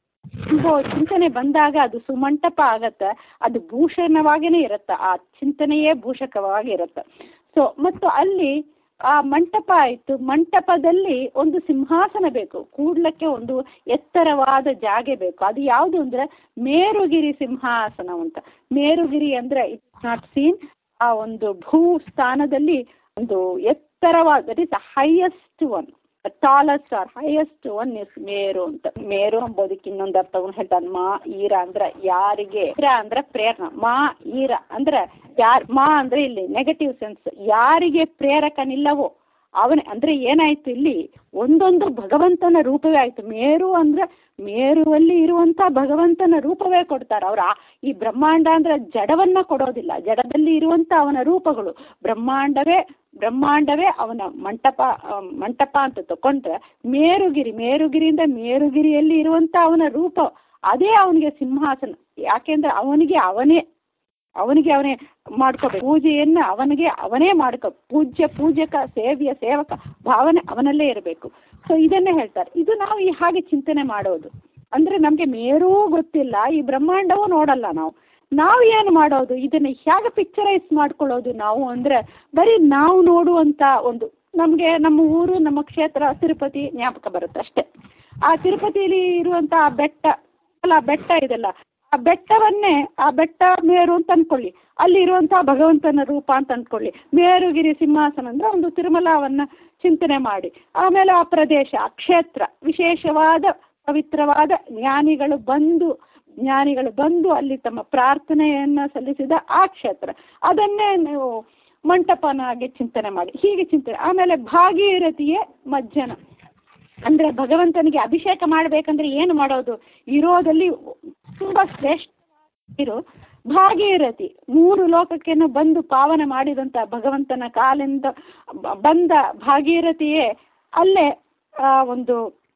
ಎಂಬ ಚಿಂತನೆ ಬಂದಾಗ ಅದು ಸುಮಂಟಪ ಆಗತ್ತೆ ಅದು ಭೂಷಣವಾಗೇನೆ ಇರುತ್ತೆ ಆ ಚಿಂತನೆಯೇ ಭೂಷಕವಾಗಿ ಇರುತ್ತೆ ಸೊ ಮತ್ತು ಅಲ್ಲಿ ಆ ಮಂಟಪ ಆಯಿತು ಮಂಟಪದಲ್ಲಿ ಒಂದು ಸಿಂಹಾಸನ ಬೇಕು ಕೂಡ್ಲಕ್ಕೆ ಒಂದು ಎತ್ತರವಾದ ಜಾಗೆ ಬೇಕು ಅದು ಯಾವುದು ಅಂದ್ರೆ ಮೇರುಗಿರಿ ಸಿಂಹಾಸನ ಅಂತ ಮೇರುಗಿರಿ ಅಂದ್ರೆ ಇಟ್ಸ್ ನಾಟ್ ಸೀನ್ ಆ ಒಂದು ಭೂ ಸ್ಥಾನದಲ್ಲಿ ಒಂದು ಎತ್ತರವಾದ that is highest one tallest or highest one is ಮೇರು ಅಂತ ಮೇರು ಎಂಬುದಕ್ಕೆ ಇನ್ನೊಂದು ಅರ್ಥವನ್ನು ಹೇಳ್ತಾನೆ ಮಾ ಈರ ಅಂದ್ರೆ ಯಾರಿಗೆ ಈರ ಅಂದ್ರೆ ಪ್ರೇರಣ ಮಾ ಈರ ಅಂದ್ರೆ ಯಾರ್ ಮಾ ಅಂದ್ರೆ ಇಲ್ಲಿ ನೆಗೆಟಿವ್ ಸೆನ್ಸ್ ಯಾರಿಗೆ ಪ್ರೇರಕನಿಲ್ಲವೋ ಅವನೇ ಅಂದ್ರೆ ಏನಾಯ್ತು ಇಲ್ಲಿ ಒಂದೊಂದು ಭಗವಂತನ ರೂಪವೇ ಆಯ್ತು ಮೇರು ಅಂದ್ರೆ ಮೇರುವಲ್ಲಿ ಇರುವಂತ ಭಗವಂತನ ರೂಪವೇ ಕೊಡ್ತಾರೆ ಅವ್ರ ಈ ಬ್ರಹ್ಮಾಂಡ ಅಂದ್ರೆ ಜಡವನ್ನ ಕೊಡೋದಿಲ್ಲ ಜಡದಲ್ಲಿ ಇರುವಂತ ಅವನ ರೂಪಗಳು ಬ್ರಹ್ಮಾಂಡವೇ ಬ್ರಹ್ಮಾಂಡವೇ ಅವನ ಮಂಟಪ ಆ, ಮಂಟಪ ಅಂತ ತಕೊಂಡ್ರೆ ಮೇರುಗಿರಿ ಮೇರುಗಿರಿಯಿಂದ ಮೇರುಗಿರಿಯಲ್ಲಿ ಇರುವಂತ ಅವನ ರೂಪ ಅದೇ ಅವನಿಗೆ ಸಿಂಹಾಸನ ಯಾಕೆಂದ್ರೆ ಅವನಿಗೆ ಅವನೇ ಅವನಿಗೆ ಅವನೇ ಮಾಡ್ಕೋಬೇಕು ಪೂಜೆಯನ್ನ ಅವನಿಗೆ ಅವನೇ ಮಾಡ್ಕೋ ಪೂಜ್ಯ ಪೂಜಕ ಸೇವ್ಯ ಸೇವಕ ಭಾವನೆ ಅವನಲ್ಲೇ ಇರಬೇಕು ಸೊ ಇದನ್ನೇ ಹೇಳ್ತಾರೆ ಇದು ನಾವು ಈ ಹಾಗೆ ಚಿಂತನೆ ಮಾಡೋದು ಅಂದ್ರೆ ನಮ್ಗೆ ಮೇರೂ ಗೊತ್ತಿಲ್ಲ ಈ ಬ್ರಹ್ಮಾಂಡವೂ ನೋಡಲ್ಲ ನಾವು ನಾವು ಏನು ಮಾಡೋದು ಇದನ್ನ ಹೇಗೆ ಪಿಕ್ಚರೈಸ್ ಮಾಡ್ಕೊಳ್ಳೋದು ನಾವು ಅಂದ್ರೆ ಬರೀ ನಾವು ನೋಡುವಂತ ಒಂದು ನಮ್ಗೆ ನಮ್ಮ ಊರು ನಮ್ಮ ಕ್ಷೇತ್ರ ತಿರುಪತಿ ಜ್ಞಾಪಕ ಬರುತ್ತೆ ಅಷ್ಟೇ ಆ ತಿರುಪತಿಲಿ ಇರುವಂತ ಆ ಬೆಟ್ಟ ಅಲ್ಲ ಬೆಟ್ಟ ಇದೆಲ್ಲ ಆ ಬೆಟ್ಟವನ್ನೇ ಆ ಬೆಟ್ಟ ಮೇರು ಅಂತ ಅನ್ಕೊಳ್ಳಿ ಅಲ್ಲಿ ಇರುವಂತಹ ಭಗವಂತನ ರೂಪ ಅಂತ ಅನ್ಕೊಳ್ಳಿ ಮೇರುಗಿರಿ ಸಿಂಹಾಸನ ಅಂದ್ರೆ ಒಂದು ತಿರುಮಲವನ್ನ ಚಿಂತನೆ ಮಾಡಿ ಆಮೇಲೆ ಆ ಪ್ರದೇಶ ಆ ಕ್ಷೇತ್ರ ವಿಶೇಷವಾದ ಪವಿತ್ರವಾದ ಜ್ಞಾನಿಗಳು ಬಂದು ಜ್ಞಾನಿಗಳು ಬಂದು ಅಲ್ಲಿ ತಮ್ಮ ಪ್ರಾರ್ಥನೆಯನ್ನ ಸಲ್ಲಿಸಿದ ಆ ಕ್ಷೇತ್ರ ಅದನ್ನೇ ನೀವು ಮಂಟಪನಾಗಿ ಚಿಂತನೆ ಮಾಡಿ ಹೀಗೆ ಚಿಂತನೆ ಆಮೇಲೆ ಭಾಗೀರಥಿಯೇ ಮಜ್ಜನ ಅಂದ್ರೆ ಭಗವಂತನಿಗೆ ಅಭಿಷೇಕ ಮಾಡ್ಬೇಕಂದ್ರೆ ಏನು ಮಾಡೋದು ಇರೋದಲ್ಲಿ ತುಂಬಾ ಶ್ರೇಷ್ಠ ಇರು ಭಾಗೀರಥಿ ಮೂರು ಲೋಕಕ್ಕೆನು ಬಂದು ಪಾವನ ಮಾಡಿದಂತ ಭಗವಂತನ ಕಾಲಿಂದ ಬ- ಬಂದ ಭಾಗೀರಥಿಯೇ ಅಲ್ಲೇ ಆ ಒಂದು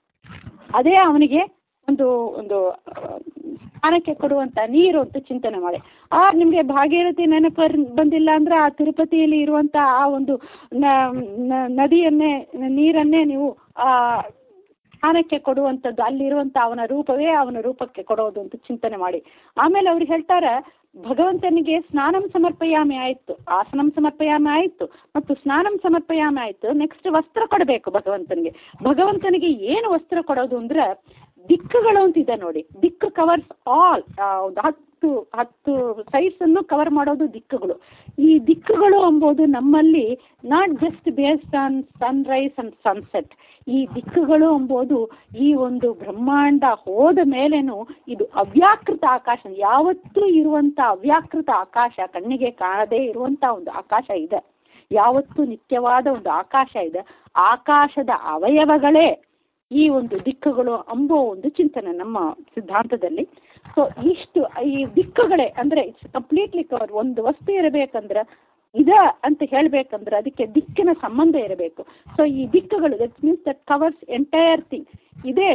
ಅದೇ ಅವನಿಗೆ ಒಂದು ಒಂದು ಆ, ಸ್ನಾನಕ್ಕೆ ಕೊಡುವಂತ ನೀರು ಅಂತ ಚಿಂತನೆ ಮಾಡಿ ಆ ನಿಮ್ಗೆ ಭಾಗೀರಥಿ ನೆನಪು ಬಂದಿಲ್ಲ ಅಂದ್ರೆ ಆ ತಿರುಪತಿಯಲ್ಲಿ ಇರುವಂತ ಆ ಒಂದು ನ- ನ- ನದಿಯನ್ನೇ ನೀರನ್ನೇ ನೀವು ಆ ಸ್ನಾನಕ್ಕೆ ಕೊಡುವಂಥದ್ದು ಅಲ್ಲಿರುವಂತ ಅವನ ರೂಪವೇ ಅವನ ರೂಪಕ್ಕೆ ಕೊಡೋದು ಅಂತ ಚಿಂತನೆ ಮಾಡಿ ಆಮೇಲೆ ಅವ್ರು ಹೇಳ್ತಾರೆ ಭಗವಂತನಿಗೆ ಸ್ನಾನಂ ಸಮರ್ಪಯಾಮಿ ಆಯ್ತು ಆಸನಂ ಸಮರ್ಪಯಾಮಿ ಆಯ್ತು ಮತ್ತು ಸ್ನಾನಂ ಸಮರ್ಪಯಾಮಿ ಆಯ್ತು ನೆಕ್ಸ್ಟ್ ವಸ್ತ್ರ ಕೊಡಬೇಕು ಭಗವಂತನಿಗೆ ಭಗವಂತನಿಗೆ ಏನು ವಸ್ತ್ರ ಕೊಡೋದು ಅಂದ್ರೆ ದಿಕ್ಕುಗಳು ಅಂತ ಇದೆ ನೋಡಿ ದಿಕ್ಕು ಕವರ್ಸ್ ಆಲ್ ಒಂದು ಹತ್ತು ಹತ್ತು ಸೈಡ್ಸ್ ಅನ್ನು ಕವರ್ ಮಾಡೋದು ದಿಕ್ಕುಗಳು ಈ ದಿಕ್ಕುಗಳು ಎಂಬುದು ನಮ್ಮಲ್ಲಿ not just based on sunrise and sunset ಈ ದಿಕ್ಕುಗಳು ಎಂಬುದು ಈ ಒಂದು ಬ್ರಹ್ಮಾಂಡ ಹೋದ ಮೇಲೇನು ಇದು ಅವ್ಯಾಕೃತ ಆಕಾಶ ಯಾವತ್ತೂ ಇರುವಂತ ಅವ್ಯಾಕೃತ ಆಕಾಶ ಕಣ್ಣಿಗೆ ಕಾಣದೇ ಇರುವಂತ ಒಂದು ಆಕಾಶ ಇದೆ ಯಾವತ್ತೂ ನಿತ್ಯವಾದ ಒಂದು ಆಕಾಶ ಇದೆ ಆಕಾಶದ ಅವಯವಗಳೇ ಈ ಒಂದು ದಿಕ್ಕುಗಳು ಅಂಬೋ ಒಂದು ಚಿಂತನೆ ನಮ್ಮ ಸಿದ್ಧಾಂತದಲ್ಲಿ ಸೊ ಇಷ್ಟು ಈ ದಿಕ್ಕುಗಳೇ ಅಂದ್ರೆ ಇಟ್ಸ್ ಕಂಪ್ಲೀಟ್ಲಿ ಕವರ್ ಒಂದು ವಸ್ತು ಇರಬೇಕಂದ್ರೆ ಇದ ಅಂತ ಹೇಳ್ಬೇಕಂದ್ರೆ ಅದಕ್ಕೆ ದಿಕ್ಕಿನ ಸಂಬಂಧ ಇರಬೇಕು ಸೊ ಈ ದಿಕ್ಕುಗಳು that means that covers entire thing ಇದೇ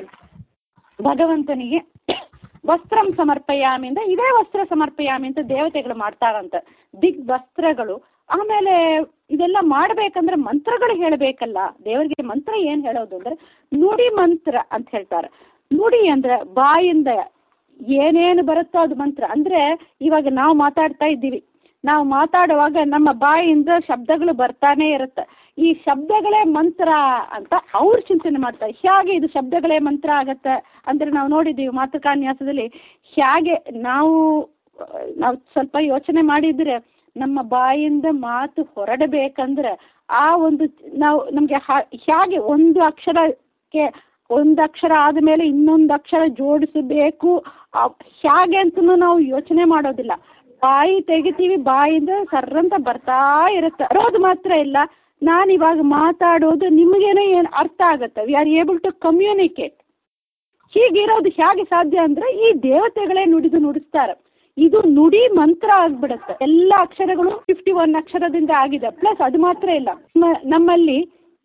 ಭಗವಂತನಿಗೆ ವಸ್ತ್ರಂ ಸಮರ್ಪಯಾಮಿ ಅಂತ ಇದೇ ವಸ್ತ್ರ ಸಮರ್ಪಯಾಮಿ ಅಂತ ದೇವತೆಗಳು ಮಾಡ್ತಾರಂತ ದಿಗ್ ವಸ್ತ್ರಗಳು ಆಮೇಲೆ ಇದೆಲ್ಲ ಮಾಡ್ಬೇಕಂದ್ರೆ ಮಂತ್ರಗಳು ಹೇಳಬೇಕಲ್ಲ ದೇವರಿಗೆ ಮಂತ್ರ ಏನ್ ಹೇಳೋದು ಅಂದ್ರೆ ನುಡಿ ಮಂತ್ರ ಅಂತ ಹೇಳ್ತಾರೆ ನುಡಿ ಅಂದ್ರೆ ಬಾಯಿಂದ ಏನೇನು ಬರುತ್ತೋ ಅದು ಮಂತ್ರ ಅಂದ್ರೆ ಇವಾಗ ನಾವು ಮಾತಾಡ್ತಾ ಇದ್ದೀವಿ ನಾವು ಮಾತಾಡುವಾಗ ನಮ್ಮ ಬಾಯಿಂದ ಶಬ್ದಗಳು ಬರ್ತಾನೆ ಇರುತ್ತೆ ಈ ಶಬ್ದಗಳೇ ಮಂತ್ರ ಅಂತ ಅವ್ರು ಚಿಂತನೆ ಮಾಡ್ತಾರೆ ಹೇಗೆ ಇದು ಶಬ್ದಗಳೇ ಮಂತ್ರ ಆಗತ್ತೆ ಅಂದ್ರೆ ನಾವು ನೋಡಿದ್ದೀವಿ ಮಾತೃಕಾನ್ಯಾಸದಲ್ಲಿ ಹೇಗೆ ನಾವು ನಾವು ಸ್ವಲ್ಪ ಯೋಚನೆ ಮಾಡಿದ್ರೆ ನಮ್ಮ ಬಾಯಿಂದ ಮಾತು ಹೊರಡಬೇಕಂದ್ರೆ ಆ ಒಂದು ನಾವು ನಮಗೆ ಹೇಗೆ ಒಂದು ಅಕ್ಷರಕ್ಕೆ ಒಂದು ಅಕ್ಷರ ಆದಮೇಲೆ ಇನ್ನೊಂದು ಅಕ್ಷರ ಜೋಡಿಸಬೇಕು ಆ, ಹೇಗೆ ಅಂತನೂ ನಾವು ಯೋಚನೆ ಮಾಡೋದಿಲ್ಲ ಬಾಯಿ ತೆಗಿತೀವಿ ಬಾಯಿಂದ ಸರ್ರಂತ ಬರ್ತಾ ಇರುತ್ತೆ ಬರೋದು ಮಾತ್ರ ಇಲ್ಲ ನಾನು ಇವಾಗ ಮಾತಾಡೋದು ನಿಮಗೇನೋ ಏನು ಅರ್ಥ ಆಗುತ್ತೆ we are able to communicate ಹೀಗಿರೋದು ಹೇಗೆ ಸಾಧ್ಯ ಅಂದ್ರೆ ಈ ದೇವತೆಗಳೇ ನುಡಿದು ನುಡಿಸ್ತಾರೆ ಇದು ನುಡಿ ಮಂತ್ರ ಆಗ್ಬಿಡುತ್ತೆ ಎಲ್ಲ ಅಕ್ಷರಗಳು ಫಿಫ್ಟಿ ಒನ್ ಅಕ್ಷರದಿಂದ ಆಗಿದೆ ಪ್ಲಸ್ ಅದು ಮಾತ್ರ ಇಲ್ಲ ಮ- ನಮ್ಮಲ್ಲಿ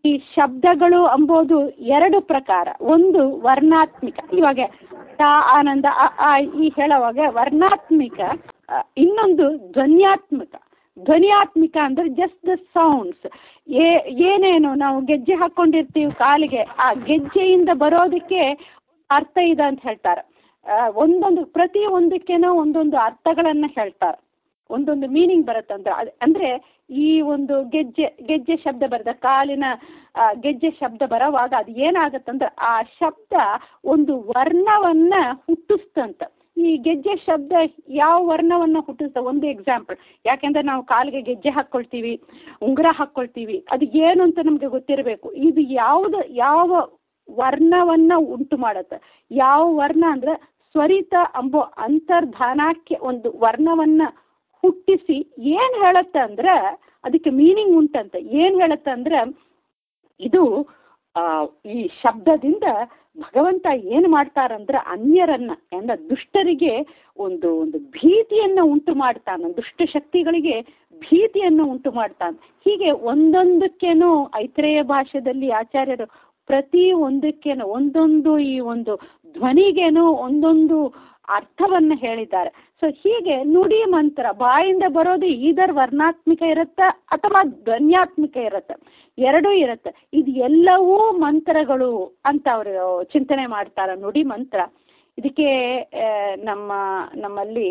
ಈ ಶಬ್ದಗಳು ಅಂಬೋದು ಎರಡು ಪ್ರಕಾರ ಒಂದು ವರ್ಣಾತ್ಮಿಕ ಇವಾಗ ಟ ಆನಂದ ಅ ಆ ಈ ಹೇಳುವಾಗ ವರ್ಣಾತ್ಮಿಕ ಆ, ಇನ್ನೊಂದು ಧ್ವನ್ಯಾತ್ಮಕ ಧ್ವನಿಯಾತ್ಮಿಕ ಅಂದ್ರೆ ಜಸ್ಟ್ ದ ಸೌಂಡ್ಸ್ ಏ ಏನೇನು ನಾವು ಗೆಜ್ಜೆ ಹಾಕ್ಕೊಂಡಿರ್ತೀವಿ ಕಾಲಿಗೆ ಆ ಗೆಜ್ಜೆಯಿಂದ ಬರೋದಕ್ಕೆ ಅರ್ಥ ಇದೆ ಅಂತ ಹೇಳ್ತಾರೆ ಆ, ಒಂದೊಂದು ಪ್ರತಿ ಒಂದಕ್ಕೇನೋ ಒಂದೊಂದು ಅರ್ಥಗಳನ್ನು ಹೇಳ್ತಾರೆ ಒಂದೊಂದು ಮೀನಿಂಗ್ ಬರುತ್ತೆ ಅಂದ್ರೆ ಅದ್- ಅಂದ್ರೆ ಈ ಒಂದು ಗೆಜ್ಜೆ ಗೆಜ್ಜೆ ಶಬ್ದ ಬರದ ಕಾಲಿನ ಆ, ಗೆಜ್ಜೆ ಶಬ್ದ ಬರೋವಾಗ ಅದು ಏನಾಗತ್ತಂದ್ರೆ ಆ ಶಬ್ದ ಒಂದು ವರ್ಣವನ್ನ ಹುಟ್ಟಿಸ್ತಂತ ಈ ಗೆಜ್ಜೆ ಶಬ್ದ ಯಾವ ವರ್ಣವನ್ನ ಹುಟ್ಟಿಸ್ತ ಒಂದು ಎಕ್ಸಾಂಪಲ್ ಯಾಕೆಂದ್ರೆ ನಾವು ಕಾಲಿಗೆ ಗೆಜ್ಜೆ ಹಾಕ್ಕೊಳ್ತೀವಿ ಉಂಗುರ ಹಾಕ್ಕೊಳ್ತೀವಿ ಅದು ಏನು ಅಂತ ನಮಗೆ ಗೊತ್ತಿರಬೇಕು ಇದು ಯಾವ್ದು ಯಾವ ವರ್ಣವನ್ನ ಉಂಟು ಮಾಡತ್ತೆ ಯಾವ ವರ್ಣ ಅಂದ್ರೆ ಸ್ವರಿತ ಅಂಬೋ ಅಂತರ್ಧಾನಕ್ಕೆ ಒಂದು ವರ್ಣವನ್ನ ಹುಟ್ಟಿಸಿ ಏನ್ ಹೇಳತ್ತೆ ಅಂದ್ರೆ ಅದಕ್ಕೆ ಮೀನಿಂಗ್ ಉಂಟಂತ ಏನ್ ಹೇಳತ್ತೆ ಅಂದ್ರೆ ಇದು ಆ, ಈ ಶಬ್ದದಿಂದ ಭಗವಂತ ಏನು ಮಾಡ್ತಾರಂದ್ರೆ ಅನ್ಯರನ್ನ ಅಂದ್ರೆ ದುಷ್ಟರಿಗೆ ಒಂದು ಒಂದು ಭೀತಿಯನ್ನ ಉಂಟು ಮಾಡ್ತಾನ ದುಷ್ಟ ಶಕ್ತಿಗಳಿಗೆ ಭೀತಿಯನ್ನು ಉಂಟು ಮಾಡ್ತಾನೆ ಹೀಗೆ ಒಂದೊಂದಕ್ಕೇನು ಐತ್ರೇಯ ಭಾಷೆಯಲ್ಲಿ ಆಚಾರ್ಯರು ಪ್ರತಿ ಒಂದಕ್ಕೇನು ಒಂದೊಂದು ಈ ಒಂದು ಧ್ವನಿಗೇನು ಒಂದೊಂದು ಅರ್ಥವನ್ನ ಹೇಳಿದ್ದಾರೆ ಸೊ ಹೀಗೆ ನುಡಿ ಮಂತ್ರ ಬಾಯಿಂದ ಬರೋದು ಈದರ್ ವರ್ಣಾತ್ಮಿಕ ಇರುತ್ತೆ ಅಥವಾ ಧ್ವನ್ಯಾತ್ಮಿಕ ಇರುತ್ತೆ ಎರಡೂ ಇರುತ್ತೆ ಇದು ಎಲ್ಲವೂ ಮಂತ್ರಗಳು ಅಂತ ಅವರು ಚಿಂತನೆ ಮಾಡ್ತಾರೆ ನುಡಿ ಮಂತ್ರ ಇದಕ್ಕೆ ಆ, ನಮ್ಮ ನಮ್ಮಲ್ಲಿ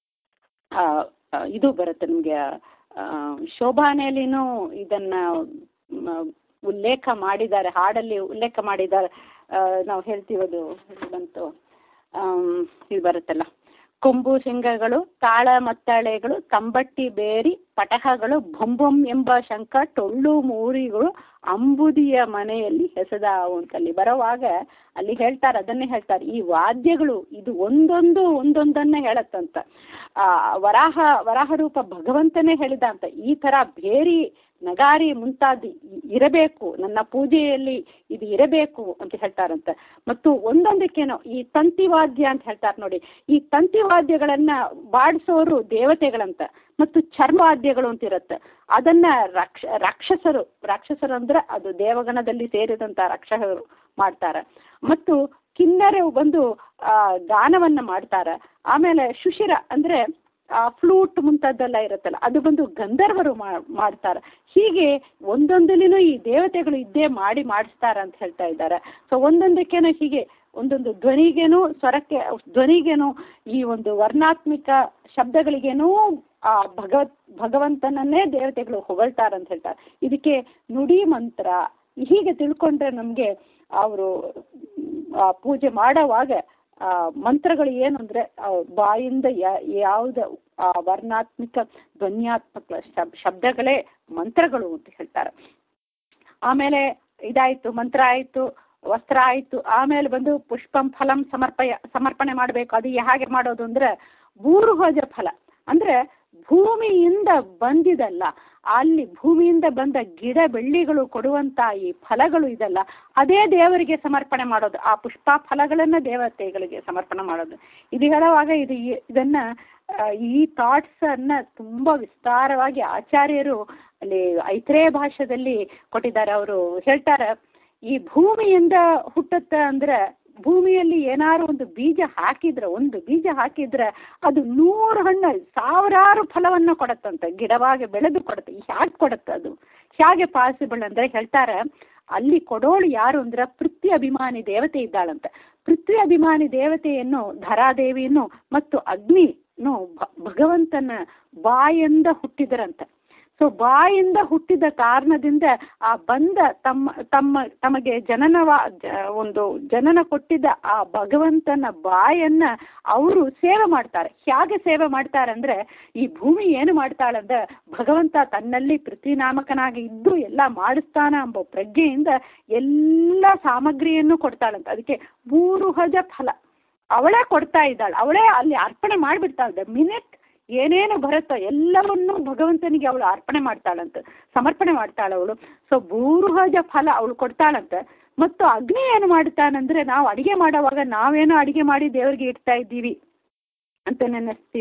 ಆ, ಆ, ಇದು ಬರುತ್ತೆ ನಿಮಗೆ ಶೋಭಾನೆಯಲ್ಲಿನೂ ಇದನ್ನ ಮ, ಉಲ್ಲೇಖ ಮಾಡಿದ್ದಾರೆ ಹಾಡಲ್ಲಿ ಉಲ್ಲೇಖ ಮಾಡಿದ್ದಾರೆ ಆ, ನಾವು ಹೇಳ್ತೀವಿ ಅದು ಇದು ಬಂತು ಆಮ್, ಇದು ಬರುತ್ತಲ್ಲ ಕೊಂಬು ಸಿಂಗಗಳು ತಾಳ ಮತ್ತಾಳೆಗಳು ತಂಬಟ್ಟಿ ಬೇರಿ ಪಟಹಗಳು ಬೊಂಬೊಂ ಎಂಬ ಶಂಖ ಟೊಳ್ಳು ಮೂರಿಗಳು ಅಂಬುದಿಯ ಮನೆಯಲ್ಲಿ ಹೆಸದಾವು ಅಂತ ಅಲ್ಲಿ ಬರೋವಾಗ ಅಲ್ಲಿ ಹೇಳ್ತಾರೆ ಅದನ್ನೇ ಹೇಳ್ತಾರೆ ಈ ವಾದ್ಯಗಳು ಇದು ಒಂದೊಂದು ಒಂದೊಂದನ್ನ ಹೇಳತ್ತಂತ ಆ ವರಾಹ ವರಾಹ ರೂಪ ಭಗವಂತನೇ ಹೇಳಿದ ಅಂತ ಈ ತರ ಬೇರಿ ನಗಾರಿ ಮುಂತಾದ ಇರಬೇಕು ನನ್ನ ಪೂಜೆಯಲ್ಲಿ ಇದು ಇರಬೇಕು ಅಂತ ಹೇಳ್ತಾರಂತ ಮತ್ತು ಒಂದೊಂದಕ್ಕೇನೋ ಈ ತಂತಿವಾದ್ಯ ಅಂತ ಹೇಳ್ತಾರೆ ನೋಡಿ ಈ ತಂತಿವಾದ್ಯಗಳನ್ನ ಬಾಡಿಸೋರು ದೇವತೆಗಳಂತ ಮತ್ತು ಚರ್ಮವಾದ್ಯಗಳು ಅಂತ ಇರುತ್ತೆ ಅದನ್ನ ರಾಕ್ಷ ರಾಕ್ಷಸರು ರಾಕ್ಷಸರು ಅಂದ್ರೆ ಅದು ದೇವಗಣದಲ್ಲಿ ಸೇರಿದಂತ ರಾಕ್ಷಸರು ಮಾಡ್ತಾರೆ ಮತ್ತು ಕಿನ್ನರೆ ಬಂದು ಆ ಗಾನವನ್ನ ಮಾಡ್ತಾರೆ ಆಮೇಲೆ ಶುಶಿರ ಅಂದ್ರೆ ಆ ಫ್ಲೂಟ್ ಮುಂತಾದ್ದೆಲ್ಲ ಇರುತ್ತಲ್ಲ ಅದು ಬಂದು ಗಂಧರ್ವರು ಮಾ- ಮಾಡ್ತಾರೆ ಹೀಗೆ ಒಂದೊಂದಲ್ಲಿನೂ ಈ ದೇವತೆಗಳು ಇದ್ದೇ ಮಾಡಿ ಮಾಡಿಸ್ತಾರ ಅಂತ ಹೇಳ್ತಾ ಇದ್ದಾರೆ ಸೊ ಒಂದೊಂದಕ್ಕೇನೋ ಹೀಗೆ ಒಂದೊಂದು ಧ್ವನಿಗೇನು ಸ್ವರಕ್ಕೆ ಧ್ವನಿಗೇನು ಈ ಒಂದು ವರ್ಣಾತ್ಮಿಕ ಶಬ್ದಗಳಿಗೇನೂ ಆ ಭಗವತ್ ಭಗವಂತನನ್ನೇ ದೇವತೆಗಳು ಹೊಗಳ್ತಾರ ಅಂತ ಹೇಳ್ತಾರೆ ಇದಕ್ಕೆ ನುಡಿ ಮಂತ್ರ ಹೀಗೆ ತಿಳ್ಕೊಂಡ್ರೆ ನಮಗೆ ಅವರು ಪೂಜೆ ಮಾಡೋವಾಗ ಆ ಮಂತ್ರಗಳು ಏನು ಅಂದ್ರೆ ಆ ಬಾಯಿಂದ ಯಾ- ಯಾವ್ದು ಆ ವರ್ಣಾತ್ಮಿಕ ಧ್ವನ್ಯಾತ್ಮಕ ಶಬ್ ಶಬ್ದಗಳೇ ಮಂತ್ರಗಳು ಅಂತ ಹೇಳ್ತಾರೆ ಆಮೇಲೆ ಇದಾಯ್ತು ಮಂತ್ರ ಆಯ್ತು ವಸ್ತ್ರ ಆಯ್ತು ಆಮೇಲೆ ಬಂದು ಪುಷ್ಪಂ ಫಲಂ ಸಮರ್ಪಯ ಸಮರ್ಪಣೆ ಮಾಡಬೇಕು ಅದು ಹೇಗೆ ಮಾಡೋದು ಅಂದ್ರೆ ಭೂರ್ಹಜ ಫಲ ಅಂದ್ರೆ ಭೂಮಿಯಿಂದ ಬಂದಿದಲ್ಲ ಅಲ್ಲಿ ಭೂಮಿಯಿಂದ ಬಂದ ಗಿಡ ಬೆಳ್ಳಿಗಳು ಕೊಡುವಂತ ಈ ಫಲಗಳು ಇದಲ್ಲ ಅದೇ ದೇವರಿಗೆ ಸಮರ್ಪಣೆ ಮಾಡೋದು ಆ ಪುಷ್ಪ ಫಲಗಳನ್ನ ದೇವತೆಗಳಿಗೆ ಸಮರ್ಪಣೆ ಮಾಡೋದು ಇದು ಹೇಳುವಾಗ ಇದು ಈ- ಇದನ್ನ ಆ, ಈ ಥಾಟ್ಸ್ ಅನ್ನ ತುಂಬಾ ವಿಸ್ತಾರವಾಗಿ ಆಚಾರ್ಯರು ಅಲ್ಲಿ ಐತ್ರೇಯ ಭಾಷೆಯಲ್ಲಿ ಕೊಟ್ಟಿದ್ದಾರೆ ಅವರು ಹೇಳ್ತಾರೆ ಈ ಭೂಮಿಯಿಂದ ಹುಟ್ಟುತ್ತೆ ಅಂದ್ರೆ ಭೂಮಿಯಲ್ಲಿ ಏನಾರು ಒಂದು ಬೀಜ ಹಾಕಿದ್ರೆ ಒಂದು ಬೀಜ ಹಾಕಿದ್ರೆ ಅದು ನೂರು ಹಣ್ಣು ಸಾವಿರಾರು ಫಲವನ್ನ ಕೊಡತ್ತಂತೆ ಗಿಡವಾಗಿ ಬೆಳೆದು ಕೊಡುತ್ತೆ ಹ್ಯಾಗೆ ಕೊಡುತ್ತೆ ಅದು ಹೇಗೆ ಪಾಸಿಬಲ್ ಅಂದ್ರೆ ಹೇಳ್ತಾರೆ ಅಲ್ಲಿ ಕೊಡೋಳು ಯಾರು ಅಂದ್ರೆ ಪೃಥ್ವಿ ಅಭಿಮಾನಿ ದೇವತೆ ಇದ್ದಾಳಂತೆ ಪೃಥ್ವಿ ಅಭಿಮಾನಿ ದೇವತೆಯನ್ನು ಧರಾದೇವಿಯನ್ನು ಮತ್ತು ಅಗ್ನಿನು ಭ- ಭಗವಂತನ ಬಾಯಿಂದ ಹುಟ್ಟಿದರಂತೆ ಸೊ ಬಾಯಿಂದ ಹುಟ್ಟಿದ ಕಾರಣದಿಂದ ಆ ಬಂದ ತಮ್ಮ ತಮ್ಮ ತಮಗೆ ಜನನವ ಜ- ಒಂದು ಜನನ ಕೊಟ್ಟಿದ್ದ ಆ ಭಗವಂತನ ಬಾಯನ್ನ ಅವರು ಸೇವೆ ಮಾಡ್ತಾರೆ ಹೇಗೆ ಸೇವೆ ಮಾಡ್ತಾರೆ ಅಂದ್ರೆ ಈ ಭೂಮಿ ಏನು ಮಾಡ್ತಾಳಂದ್ರೆ ಭಗವಂತ ತನ್ನಲ್ಲಿ ಪೃಥ್ವಿನಾಮಕನಾಗಿ ಇದ್ದು ಎಲ್ಲ ಮಾಡಿಸ್ತಾನ ಎಂಬ ಪ್ರಜ್ಞೆಯಿಂದ ಎಲ್ಲ ಸಾಮಗ್ರಿಯನ್ನು ಕೊಡ್ತಾಳಂತ ಅದಕ್ಕೆ ಭೂರುಹಜ ಫಲ ಅವಳೇ ಕೊಡ್ತಾ ಇದ್ದಾಳೆ ಅವಳೇ ಅಲ್ಲಿ ಅರ್ಪಣೆ ಮಾಡಿಬಿಡ್ತಾಳೆ ಮಿನಿಟ್ ಏನೇನು ಬರುತ್ತೋ ಎಲ್ಲವನ್ನೂ ಭಗವಂತನಿಗೆ ಅವಳು ಅರ್ಪಣೆ ಮಾಡ್ತಾಳಂತೆ ಸಮರ್ಪಣೆ ಮಾಡ್ತಾಳೆ ಅವಳು ಸೊ ಭೂರುಹಜ ಫಲ ಅವಳು ಕೊಡ್ತಾಳಂತೆ ಮತ್ತು ಅಗ್ನಿ ಏನು ಮಾಡ್ತಾನಂದ್ರೆ ನಾವು ಅಡಿಗೆ ಮಾಡೋವಾಗ ನಾವೇನೋ ಅಡಿಗೆ ಮಾಡಿ ದೇವರಿಗೆ ಇಡ್ತಾ ಇದ್ದೀವಿ ಅಂತ ನೆನೆಸ್ತೀವಿ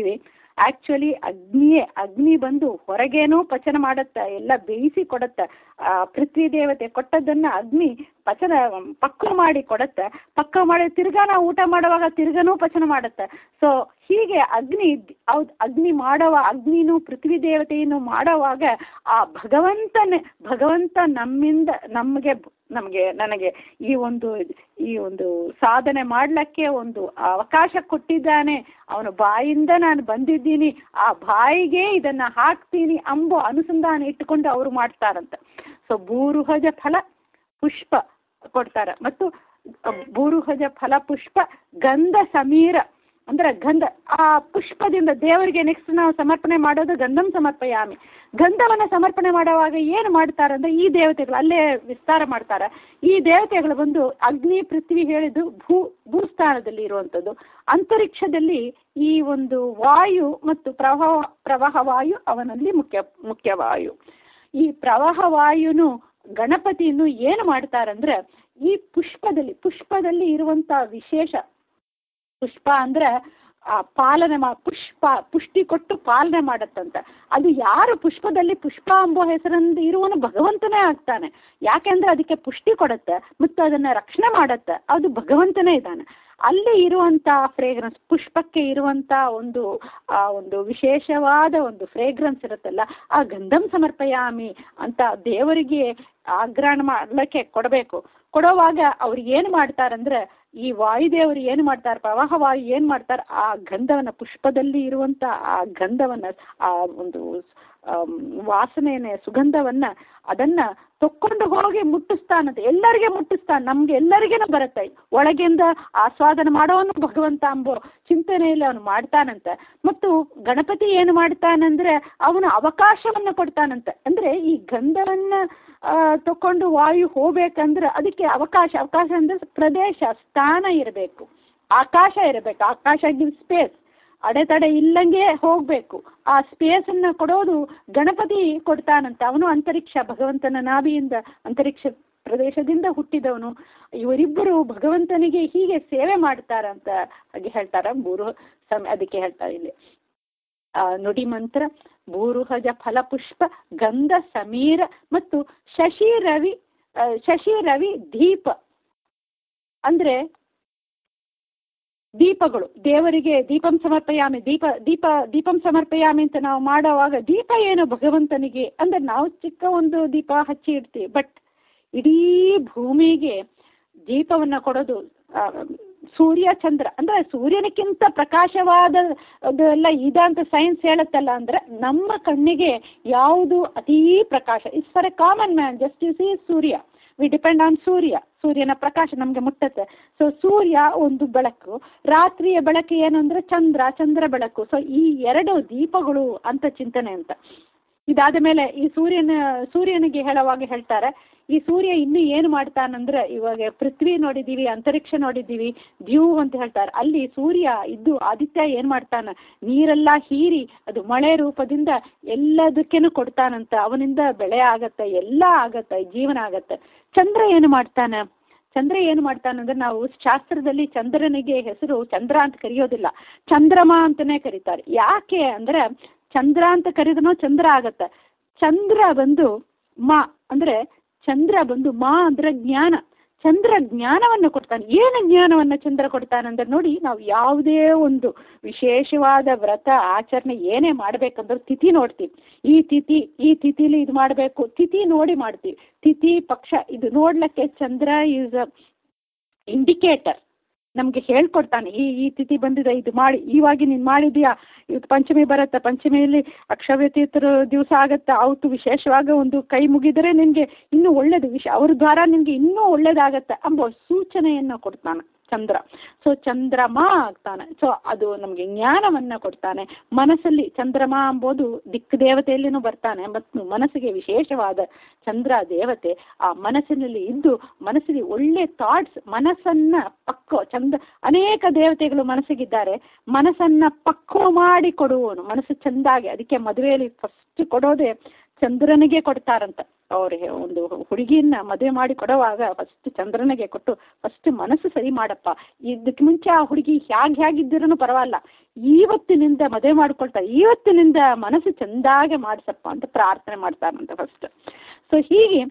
ಆಕ್ಚುಲಿ ಅಗ್ನಿಯೇ ಅಗ್ನಿ ಬಂದು ಹೊರಗೇನೂ ಪಚನ ಮಾಡುತ್ತೆ ಎಲ್ಲ ಬೇಯಿಸಿ ಕೊಡುತ್ತೆ ಆ ಪೃಥ್ವಿ ದೇವತೆ ಕೊಟ್ಟದ್ದನ್ನ ಅಗ್ನಿ ಪಚನ ಪಕ್ವ ಮಾಡಿ ಕೊಡುತ್ತೆ ಪಕ್ವ ಮಾಡಿ ತಿರ್ಗಾ ನಾವು ಊಟ ಮಾಡುವಾಗ ತಿರ್ಗನೂ ಪಚನ ಮಾಡುತ್ತೆ ಸೊ ಹೀಗೆ ಅಗ್ನಿ ಹೌದು ಅಗ್ನಿ ಮಾಡುವ ಅಗ್ನಿನೂ ಪೃಥ್ವಿ ದೇವತೆಯನ್ನು ಮಾಡುವಾಗ ಆ ಭಗವಂತನೇ ಭಗವಂತ ನಮ್ಮಿಂದ ನಮಗೆ ನಮಗೆ ನನಗೆ ಈ ಒಂದು ಈ ಒಂದು ಸಾಧನೆ ಮಾಡ್ಲಿಕ್ಕೆ ಒಂದು ಅವಕಾಶ ಕೊಟ್ಟಿದ್ದಾನೆ ಅವನ ಬಾಯಿಂದ ನಾನು ಬಂದಿದ್ದೀನಿ ಆ ಬಾಯಿಗೆ ಇದನ್ನ ಹಾಕ್ತೀನಿ ಅಂಬೋ ಅನುಸಂಧಾನ ಇಟ್ಟುಕೊಂಡು ಅವರು ಮಾಡ್ತಾರಂತ ಸೊ ಭೂರುಹಜ ಫಲ ಪುಷ್ಪ ಕೊಡ್ತಾರೆ ಮತ್ತು ಭೂರುಹಜ ಫಲ ಪುಷ್ಪ ಗಂಧ ಸಮೀರ ಅಂದ್ರೆ ಗಂಧ ಆ ಪುಷ್ಪದಿಂದ ದೇವರಿಗೆ ನೆಕ್ಸ್ಟ್ ನಾವು ಸಮರ್ಪಣೆ ಮಾಡೋದು ಗಂಧಂ ಸಮರ್ಪಯಾಮಿ ಗಂಧವನ್ನ ಸಮರ್ಪಣೆ ಮಾಡುವಾಗ ಏನು ಮಾಡ್ತಾರೆ ಅಂದ್ರೆ ಈ ದೇವತೆಗಳು ಅಲ್ಲೇ ವಿಸ್ತಾರ ಮಾಡ್ತಾರೆ ಈ ದೇವತೆಗಳು ಬಂದು ಅಗ್ನಿ ಪೃಥ್ವಿ ಹೇಳಿದ್ದು ಭೂ ಭೂಸ್ಥಾನದಲ್ಲಿ ಇರುವಂಥದ್ದು ಅಂತರಿಕ್ಷದಲ್ಲಿ ಈ ಒಂದು ವಾಯು ಮತ್ತು ಪ್ರವಾಹ ಪ್ರವಾಹ ವಾಯು ಅವನಲ್ಲಿ ಮುಖ್ಯ ಮುಖ್ಯ ವಾಯು ಈ ಪ್ರವಾಹ ವಾಯುನು ಗಣಪತಿಯನ್ನು ಏನು ಮಾಡ್ತಾರಂದ್ರೆ ಈ ಪುಷ್ಪದಲ್ಲಿ ಪುಷ್ಪದಲ್ಲಿ ಇರುವಂತ ವಿಶೇಷ ಪುಷ್ಪ ಅಂದ್ರೆ ಆ ಪಾಲನೆ ಮಾ ಪುಷ್ಪ ಪುಷ್ಟಿ ಕೊಟ್ಟು ಪಾಲನೆ ಮಾಡತ್ತಂತ ಅದು ಯಾರು ಪುಷ್ಪದಲ್ಲಿ ಪುಷ್ಪ ಎಂಬೋ ಹೆಸರಿಂದ ಇರುವನು ಭಗವಂತನೇ ಆಗ್ತಾನೆ ಯಾಕೆಂದ್ರೆ ಅದಕ್ಕೆ ಪುಷ್ಟಿ ಕೊಡುತ್ತೆ ಮತ್ತು ಅದನ್ನ ರಕ್ಷಣೆ ಮಾಡತ್ತೆ ಅದು ಭಗವಂತನೇ ಇದ್ದಾನೆ ಅಲ್ಲಿ ಇರುವಂತ ಫ್ರೇಗ್ರೆನ್ಸ್ ಪುಷ್ಪಕ್ಕೆ ಇರುವಂತ ಒಂದು ಆ ಒಂದು ವಿಶೇಷವಾದ ಒಂದು ಫ್ರೇಗ್ರೆನ್ಸ್ ಇರುತ್ತಲ್ಲ ಆ ಗಂಧಂ ಸಮರ್ಪಯಾಮಿ ಅಂತ ದೇವರಿಗೆ ಆಗ್ರಹಣ ಮಾಡ್ಲಿಕ್ಕೆ ಕೊಡಬೇಕು ಕೊಡುವಾಗ ಅವ್ರು ಏನು ಮಾಡ್ತಾರಂದ್ರೆ ಈ ವಾಯುದೇವರು ಏನು ಮಾಡ್ತಾರೆ ಪ್ರವಾಹ ವಾಯು ಏನು ಮಾಡ್ತಾರೆ ಆ ಗಂಧವನ್ನ ಪುಷ್ಪದಲ್ಲಿ ಇರುವಂತ ಆ ಗಂಧವನ್ನ ಆ ಒಂದು ವಾಸನೆಯನ್ನ ಸುಗಂಧವನ್ನ ಅದನ್ನ ತಕ್ಕೊಂಡು ಹೋಗಿ ಮುಟ್ಟಿಸ್ತಾನಂತೆ ಎಲ್ಲರಿಗೆ ಮುಟ್ಟಿಸ್ತಾನೆ ನಮ್ಗೆ ಎಲ್ಲರಿಗೇನು ಬರುತ್ತೆ ಒಳಗಿಂದ ಆಸ್ವಾದನೆ ಮಾಡೋನು ಭಗವಂತ ಅಂಬೋ ಚಿಂತನೆಯಲ್ಲಿ ಅವನು ಮಾಡ್ತಾನಂತೆ ಮತ್ತು ಗಣಪತಿ ಏನು ಮಾಡ್ತಾನಂದ್ರೆ ಅವನು ಅವಕಾಶವನ್ನ ಕೊಡ್ತಾನಂತೆ ಅಂದ್ರೆ ಈ ಗಂಧವನ್ನ ತಕೊಂಡು ವಾಯು ಹೋಗ್ಬೇಕಂದ್ರೆ ಅದಕ್ಕೆ ಅವಕಾಶ ಅವಕಾಶ ಅಂದ್ರೆ ಪ್ರದೇಶ ಸ್ಥಾನ ಇರಬೇಕು ಆಕಾಶ ಇರಬೇಕು ಆಕಾಶ ಗಿವ್ ಸ್ಪೇಸ್ ಅಡೆತಡೆ ಇಲ್ಲಂಗೆ ಹೋಗ್ಬೇಕು ಆ ಸ್ಪೇಸ್ ಅನ್ನ ಕೊಡೋದು ಗಣಪತಿ ಕೊಡ್ತಾನಂತ ಅವನು ಅಂತರಿಕ್ಷ ಭಗವಂತನ ನಾಭಿಯಿಂದ ಅಂತರಿಕ್ಷ ಪ್ರದೇಶದಿಂದ ಹುಟ್ಟಿದವನು ಇವರಿಬ್ಬರು ಭಗವಂತನಿಗೆ ಹೀಗೆ ಸೇವೆ ಮಾಡ್ತಾರಂತ ಹಾಗೆ ಹೇಳ್ತಾರ ಮೂರು ಸಮ ಅದಕ್ಕೆ ಹೇಳ್ತಾರೆ ಇಲ್ಲಿ ಆ ನುಡಿ ಮಂತ್ರ ಭೂರುಹಜ ಫಲಪುಷ್ಪ ಗಂಧ ಸಮೀರ ಮತ್ತು ಶಶಿ ರವಿ ಶಶಿ ರವಿ ದೀಪ ಅಂದ್ರೆ ದೀಪಗಳು ದೇವರಿಗೆ ದೀಪಂ ಸಮರ್ಪಯಾಮಿ ದೀಪ ದೀಪ ದೀಪಂ ಸಮರ್ಪಯಾಮಿ ಅಂತ ನಾವು ಮಾಡುವಾಗ ದೀಪ ಏನು ಭಗವಂತನಿಗೆ ಅಂದ್ರೆ ನಾವು ಚಿಕ್ಕ ಒಂದು ದೀಪ ಹಚ್ಚಿ ಇಡ್ತೀವಿ ಬಟ್ ಇಡೀ ಭೂಮಿಗೆ ದೀಪವನ್ನ ಕೊಡೋದು ಸೂರ್ಯ ಚಂದ್ರ ಅಂದ್ರೆ ಸೂರ್ಯನಕ್ಕಿಂತ ಪ್ರಕಾಶವಾದ ಅದೆಲ್ಲ ಇದ ಅಂತ ಸೈನ್ಸ್ ಹೇಳುತ್ತಲ್ಲ ಅಂದ್ರೆ ನಮ್ಮ ಕಣ್ಣಿಗೆ ಯಾವುದು ಅತೀ ಪ್ರಕಾಶ it's for a common man just you see ಸೂರ್ಯ ವಿ ಡಿಪೆಂಡ್ ಆನ್ ಸೂರ್ಯ ಸೂರ್ಯನ ಪ್ರಕಾಶ ನಮಗೆ ಮುಟ್ಟತ್ತೆ ಸೊ ಸೂರ್ಯ ಒಂದು ಬೆಳಕು ರಾತ್ರಿಯ ಬೆಳಕು ಏನು ಅಂದ್ರೆ ಚಂದ್ರ ಚಂದ್ರ ಬೆಳಕು ಸೊ ಈ ಎರಡು ದೀಪಗಳು ಅಂತ ಚಿಂತನೆ ಅಂತ ಇದಾದ ಮೇಲೆ ಈ ಸೂರ್ಯನ ಸೂರ್ಯನಿಗೆ ಹೇಳುವಾಗ ಹೇಳ್ತಾರೆ ಈ ಸೂರ್ಯ ಇನ್ನು ಏನು ಮಾಡ್ತಾನಂದ್ರೆ ಇವಾಗ ಪೃಥ್ವಿ ನೋಡಿದ್ದೀವಿ ಅಂತರಿಕ್ಷ ನೋಡಿದ್ದೀವಿ ದ್ಯೂ ಅಂತ ಹೇಳ್ತಾರೆ ಅಲ್ಲಿ ಸೂರ್ಯ ಇದ್ದು ಆದಿತ್ಯ ಏನ್ ಮಾಡ್ತಾನ ನೀರೆಲ್ಲ ಹೀರಿ ಅದು ಮಳೆ ರೂಪದಿಂದ ಎಲ್ಲದಕ್ಕೇನು ಕೊಡ್ತಾನಂತ ಅವನಿಂದ ಬೆಳೆ ಆಗತ್ತೆ ಎಲ್ಲ ಆಗತ್ತೆ ಜೀವನ ಆಗತ್ತೆ ಚಂದ್ರ ಏನು ಮಾಡ್ತಾನ ಚಂದ್ರ ಏನು ಮಾಡ್ತಾನಂದ್ರೆ ನಾವು ಶಾಸ್ತ್ರದಲ್ಲಿ ಚಂದ್ರನಿಗೆ ಹೆಸರು ಚಂದ್ರ ಅಂತ ಕರೆಯೋದಿಲ್ಲ ಚಂದ್ರಮ ಅಂತಾನೆ ಕರೀತಾರೆ ಯಾಕೆ ಅಂದ್ರೆ ಚಂದ್ರ ಅಂತ ಕರೆದನೋ ಚಂದ್ರ ಆಗತ್ತೆ ಚಂದ್ರ ಬಂದು ಮಾ ಅಂದ್ರೆ ಚಂದ್ರ ಬಂದು ಮಾ ಅಂದ್ರೆ ಜ್ಞಾನ ಚಂದ್ರ ಜ್ಞಾನವನ್ನು ಕೊಡ್ತಾನೆ ಏನು ಜ್ಞಾನವನ್ನು ಚಂದ್ರ ಕೊಡ್ತಾನಂದ್ರೆ ನೋಡಿ ನಾವು ಯಾವುದೇ ಒಂದು ವಿಶೇಷವಾದ ವ್ರತ ಆಚರಣೆ ಏನೇ ಮಾಡ್ಬೇಕಂದ್ರೆ ತಿಥಿ ನೋಡ್ತೀವಿ ಈ ತಿಥಿ ಈ ತಿಥಿಲಿ ಇದು ಮಾಡಬೇಕು ತಿಥಿ ನೋಡಿ ಮಾಡ್ತೀವಿ ತಿಥಿ ಪಕ್ಷ ಇದು ನೋಡ್ಲಿಕ್ಕೆ ಚಂದ್ರ ಈಸ್ ಇಂಡಿಕೇಟರ್ ನಮಗೆ ಹೇಳ್ಕೊಡ್ತಾನೆ ಈ ಈ ತಿಥಿ ಬಂದಿದೆ ಇದು ಮಾಡಿ ಇವಾಗ ನೀನು ಮಾಡಿದ್ಯಾ ಇವತ್ತು ಪಂಚಮಿ ಬರುತ್ತೆ ಪಂಚಮಿಯಲ್ಲಿ ಅಕ್ಷಯ ತೀರ್ಥರ ದಿವಸ ಆಗುತ್ತೆ ಅವತ್ತು ವಿಶೇಷವಾಗಿ ಒಂದು ಕೈ ಮುಗಿದರೆ ನಿನಗೆ ಇನ್ನೂ ಒಳ್ಳೇದು ವಿಷ ಅವ್ರ ದ್ವಾರ ನಿನಗೆ ಇನ್ನೂ ಒಳ್ಳೇದಾಗತ್ತೆ ಎಂಬ ಸೂಚನೆಯನ್ನು ಕೊಡ್ತಾನೆ ಚಂದ್ರ ಸೊ ಚಂದ್ರಮ ಆಗ್ತಾನೆ ಸೊ ಅದು ನಮಗೆ ಜ್ಞಾನವನ್ನ ಕೊಡ್ತಾನೆ ಮನಸ್ಸಲ್ಲಿ ಚಂದ್ರಮ ಎಂಬುದು ದಿಕ್ ದೇವತೆಯಲ್ಲಿನೂ ಬರ್ತಾನೆ ಮತ್ತು ಮನಸ್ಸಿಗೆ ವಿಶೇಷವಾದ ಚಂದ್ರ ದೇವತೆ ಆ ಮನಸ್ಸಿನಲ್ಲಿ ಇದ್ದು ಮನಸ್ಸಿಗೆ ಒಳ್ಳೆ ಥಾಟ್ಸ್ ಮನಸ್ಸನ್ನ ಪಕ್ವ ಚಂದ ಅನೇಕ ದೇವತೆಗಳು ಮನಸ್ಸಿಗಿದ್ದಾರೆ ಮನಸ್ಸನ್ನ ಪಕ್ವ ಮಾಡಿ ಕೊಡುವವನು ಮನಸ್ಸು ಚಂದಾಗಿ ಅದಕ್ಕೆ ಮದುವೆಯಲ್ಲಿ ಫಸ್ಟ್ ಕೊಡೋದೇ ಚಂದ್ರನಿಗೆ ಕೊಡ್ತಾರಂತ ಅವ್ರಿಗೆ ಒಂದು ಹುಡುಗಿಯನ್ನ ಮದುವೆ ಮಾಡಿ ಕೊಡುವಾಗ ಫಸ್ಟ್ ಚಂದ್ರನಿಗೆ ಕೊಟ್ಟು ಫಸ್ಟ್ ಮನಸ್ಸು ಸರಿ ಮಾಡಪ್ಪ ಇದಕ್ಕೆ ಮುಂಚೆ ಆ ಹುಡುಗಿ ಹ್ಯಾಗ್ ಹೇಗಿದ್ದಿರೂ ಪರವಾಗಿಲ್ಲ ಇವತ್ತಿನಿಂದ ಮದುವೆ ಮಾಡ್ಕೊಳ್ತಾ ಇವತ್ತಿನಿಂದ ಮನಸ್ಸು ಚೆಂದಾಗೆ ಮಾಡಿಸಪ್ಪ ಅಂತ ಪ್ರಾರ್ಥನೆ ಮಾಡ್ತಾರಂತೆ ಫಸ್ಟ್ ಸೊ ಹೀಗೆ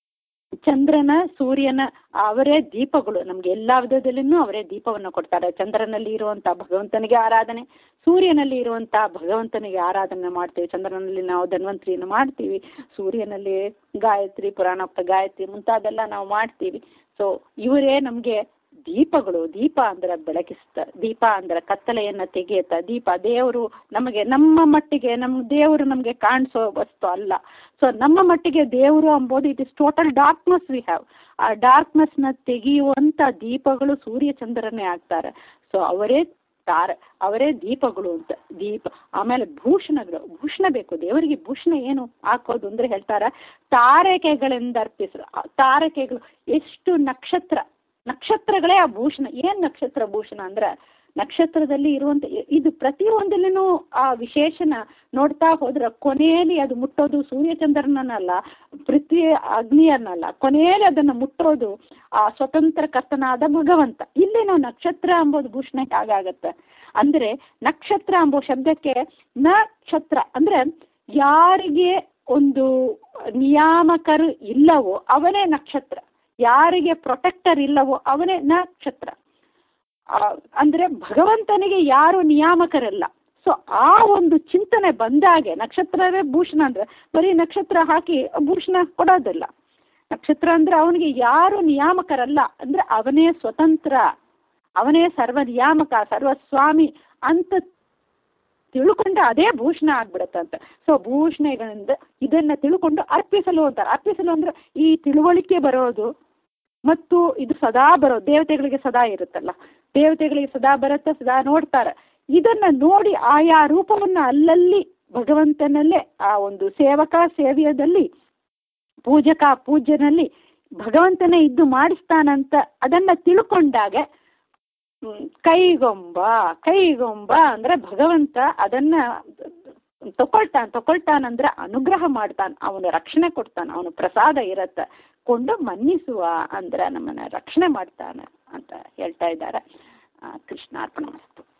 ಚಂದ್ರನ ಸೂರ್ಯನ ಅವರೇ ದೀಪಗಳು ನಮ್ಗೆ ಎಲ್ಲಾ ವಿಧದಲ್ಲಿನೂ ಅವರೇ ದೀಪವನ್ನು ಕೊಡ್ತಾರೆ ಚಂದ್ರನಲ್ಲಿ ಇರುವಂತ ಭಗವಂತನಿಗೆ ಆರಾಧನೆ ಸೂರ್ಯನಲ್ಲಿ ಇರುವಂತ ಭಗವಂತನಿಗೆ ಆರಾಧನೆ ಮಾಡ್ತೀವಿ ಚಂದ್ರನಲ್ಲಿ ನಾವು ಧನ್ವಂತರಿಯನ್ನು ಮಾಡ್ತೀವಿ ಸೂರ್ಯನಲ್ಲಿ ಗಾಯತ್ರಿ ಪುರಾಣೋಕ್ತ ಗಾಯತ್ರಿ ಮುಂತಾದೆಲ್ಲ ನಾವು ಮಾಡ್ತೀವಿ ಸೊ ಇವರೇ ನಮ್ಗೆ ದೀಪಗಳು ದೀಪ ಅಂದ್ರೆ ಬೆಳಗಿಸ್ತ ದೀಪ ಅಂದ್ರೆ ಕತ್ತಲೆಯನ್ನ ತೆಗೆಯುತ್ತ ದೀಪ ದೇವರು ನಮಗೆ ನಮ್ಮ ಮಟ್ಟಿಗೆ ನಮ್ಮ ದೇವರು ನಮಗೆ ಕಾಣಿಸೋ ವಸ್ತು ಅಲ್ಲ ಸೊ ನಮ್ಮ ಮಟ್ಟಿಗೆ ದೇವರು ಅಂಬೋದು it is total darkness we have ಆ ಡಾರ್ಕ್ನೆಸ್ನ ತೆಗೆಯುವಂತ ದೀಪಗಳು ಸೂರ್ಯ ಚಂದ್ರನೇ ಆಗ್ತಾರೆ ಸೊ ಅವರೇ ತಾರೆ ಅವರೇ ದೀಪಗಳು ಅಂತ ದೀಪ ಆಮೇಲೆ ಭೂಷಣಗಳು ಭೂಷಣ ಬೇಕು ದೇವರಿಗೆ ಭೂಷಣ ಏನು ಹಾಕೋದು ಅಂದ್ರೆ ಹೇಳ್ತಾರ ತಾರಕೆಗಳಿಂದ ಅರ್ಪಿಸ್ರು ಆ ತಾರಕೆಗಳು ಎಷ್ಟು ನಕ್ಷತ್ರ ನಕ್ಷತ್ರಗಳೇ ಆ ಭೂಷಣ ಏನ್ ನಕ್ಷತ್ರ ಭೂಷಣ ಅಂದ್ರೆ ನಕ್ಷತ್ರದಲ್ಲಿ ಇರುವಂತ ಇದು ಪ್ರತಿಯೊಂದಲ್ಲಿನೂ ಆ ವಿಶೇಷನ ನೋಡ್ತಾ ಹೋದ್ರೆ ಕೊನೆಯಲ್ಲಿ ಅದು ಮುಟ್ಟೋದು ಸೂರ್ಯಚಂದ್ರನನ್ನಲ್ಲ ಪೃಥ್ವಿ ಅಗ್ನಿಯನ್ನಲ್ಲ ಕೊನೆಯಲ್ಲಿ ಅದನ್ನು ಮುಟ್ಟೋದು ಆ ಸ್ವತಂತ್ರ ಕರ್ತನಾದ ಭಗವಂತ ಇಲ್ಲಿ ನಾವು ನಕ್ಷತ್ರ ಅಂಬೋದು ಭೂಷಣ ಹೇಗಾಗತ್ತೆ ಅಂದ್ರೆ ನಕ್ಷತ್ರ ಎಂಬೋ ಶಬ್ದಕ್ಕೆ ನಕ್ಷತ್ರ ಅಂದ್ರೆ ಯಾರಿಗೆ ಒಂದು ನಿಯಾಮಕರು ಇಲ್ಲವೋ ಅವನೇ ನಕ್ಷತ್ರ ಯಾರಿಗೆ ಪ್ರೊಟೆಕ್ಟರ್ ಇಲ್ಲವೋ ಅವನೇ ನಕ್ಷತ್ರ ಅಂದ್ರೆ ಭಗವಂತನಿಗೆ ಯಾರು ನಿಯಾಮಕರಲ್ಲ ಸೊ ಆ ಒಂದು ಚಿಂತನೆ ಬಂದಾಗೆ ನಕ್ಷತ್ರವೇ ಭೂಷಣ ಅಂದ್ರೆ ಬರೀ ನಕ್ಷತ್ರ ಹಾಕಿ ಭೂಷಣ ಕೊಡೋದಿಲ್ಲ ನಕ್ಷತ್ರ ಅಂದ್ರೆ ಅವನಿಗೆ ಯಾರು ನಿಯಾಮಕರಲ್ಲ ಅಂದ್ರೆ ಅವನೇ ಸ್ವತಂತ್ರ ಅವನೇ ಸರ್ವ ನಿಯಾಮಕ ಸರ್ವಸ್ವಾಮಿ ಅಂತ ತಿಳ್ಕೊಂಡ್ರೆ ಅದೇ ಭೂಷಣ ಆಗ್ಬಿಡತ್ತಂತೆ ಸೊ ಭೂಷಣಗಳಿಂದ ಇದನ್ನ ತಿಳ್ಕೊಂಡು ಅರ್ಪಿಸಲು ಅಂತಾರೆ ಅರ್ಪಿಸಲು ಅಂದ್ರೆ ಈ ತಿಳುವಳಿಕೆ ಬರೋದು ಮತ್ತು ಇದು ಸದಾ ಬರೋದು ದೇವತೆಗಳಿಗೆ ಸದಾ ಇರುತ್ತಲ್ಲ ದೇವತೆಗಳಿಗೆ ಸದಾ ಬರುತ್ತೆ ಸದಾ ನೋಡ್ತಾರೆ ಇದನ್ನ ನೋಡಿ ಆಯಾ ರೂಪವನ್ನ ಅಲ್ಲಲ್ಲಿ ಭಗವಂತನಲ್ಲೇ ಆ ಒಂದು ಸೇವಕ ಸೇವೆಯದಲ್ಲಿ ಪೂಜಕ ಪೂಜ್ಯನಲ್ಲಿ ಭಗವಂತನೇ ಇದ್ದು ಮಾಡಿಸ್ತಾನಂತ ಅದನ್ನ ತಿಳ್ಕೊಂಡಾಗ ಕೈಗೊಂಬ ಕೈಗೊಂಬ ಅಂದ್ರೆ ಭಗವಂತ ಅದನ್ನ ತಕೊಳ್ತಾನ ತಕೊಳ್ತಾನಂದ್ರೆ ಅನುಗ್ರಹ ಮಾಡ್ತಾನ ಅವನು ರಕ್ಷಣೆ ಕೊಡ್ತಾನ ಅವನು ಪ್ರಸಾದ ಇರತ್ತ ಕೊಂಡು ಮನ್ನಿಸುವ ಅಂದ್ರೆ ನಮ್ಮನ್ನ ರಕ್ಷಣೆ ಮಾಡ್ತಾನ ಅಂತ ಹೇಳ್ತಾ ಇದ್ದಾರೆ ಕೃಷ್ಣಾರ್ಪಣ ಮಸ್ತು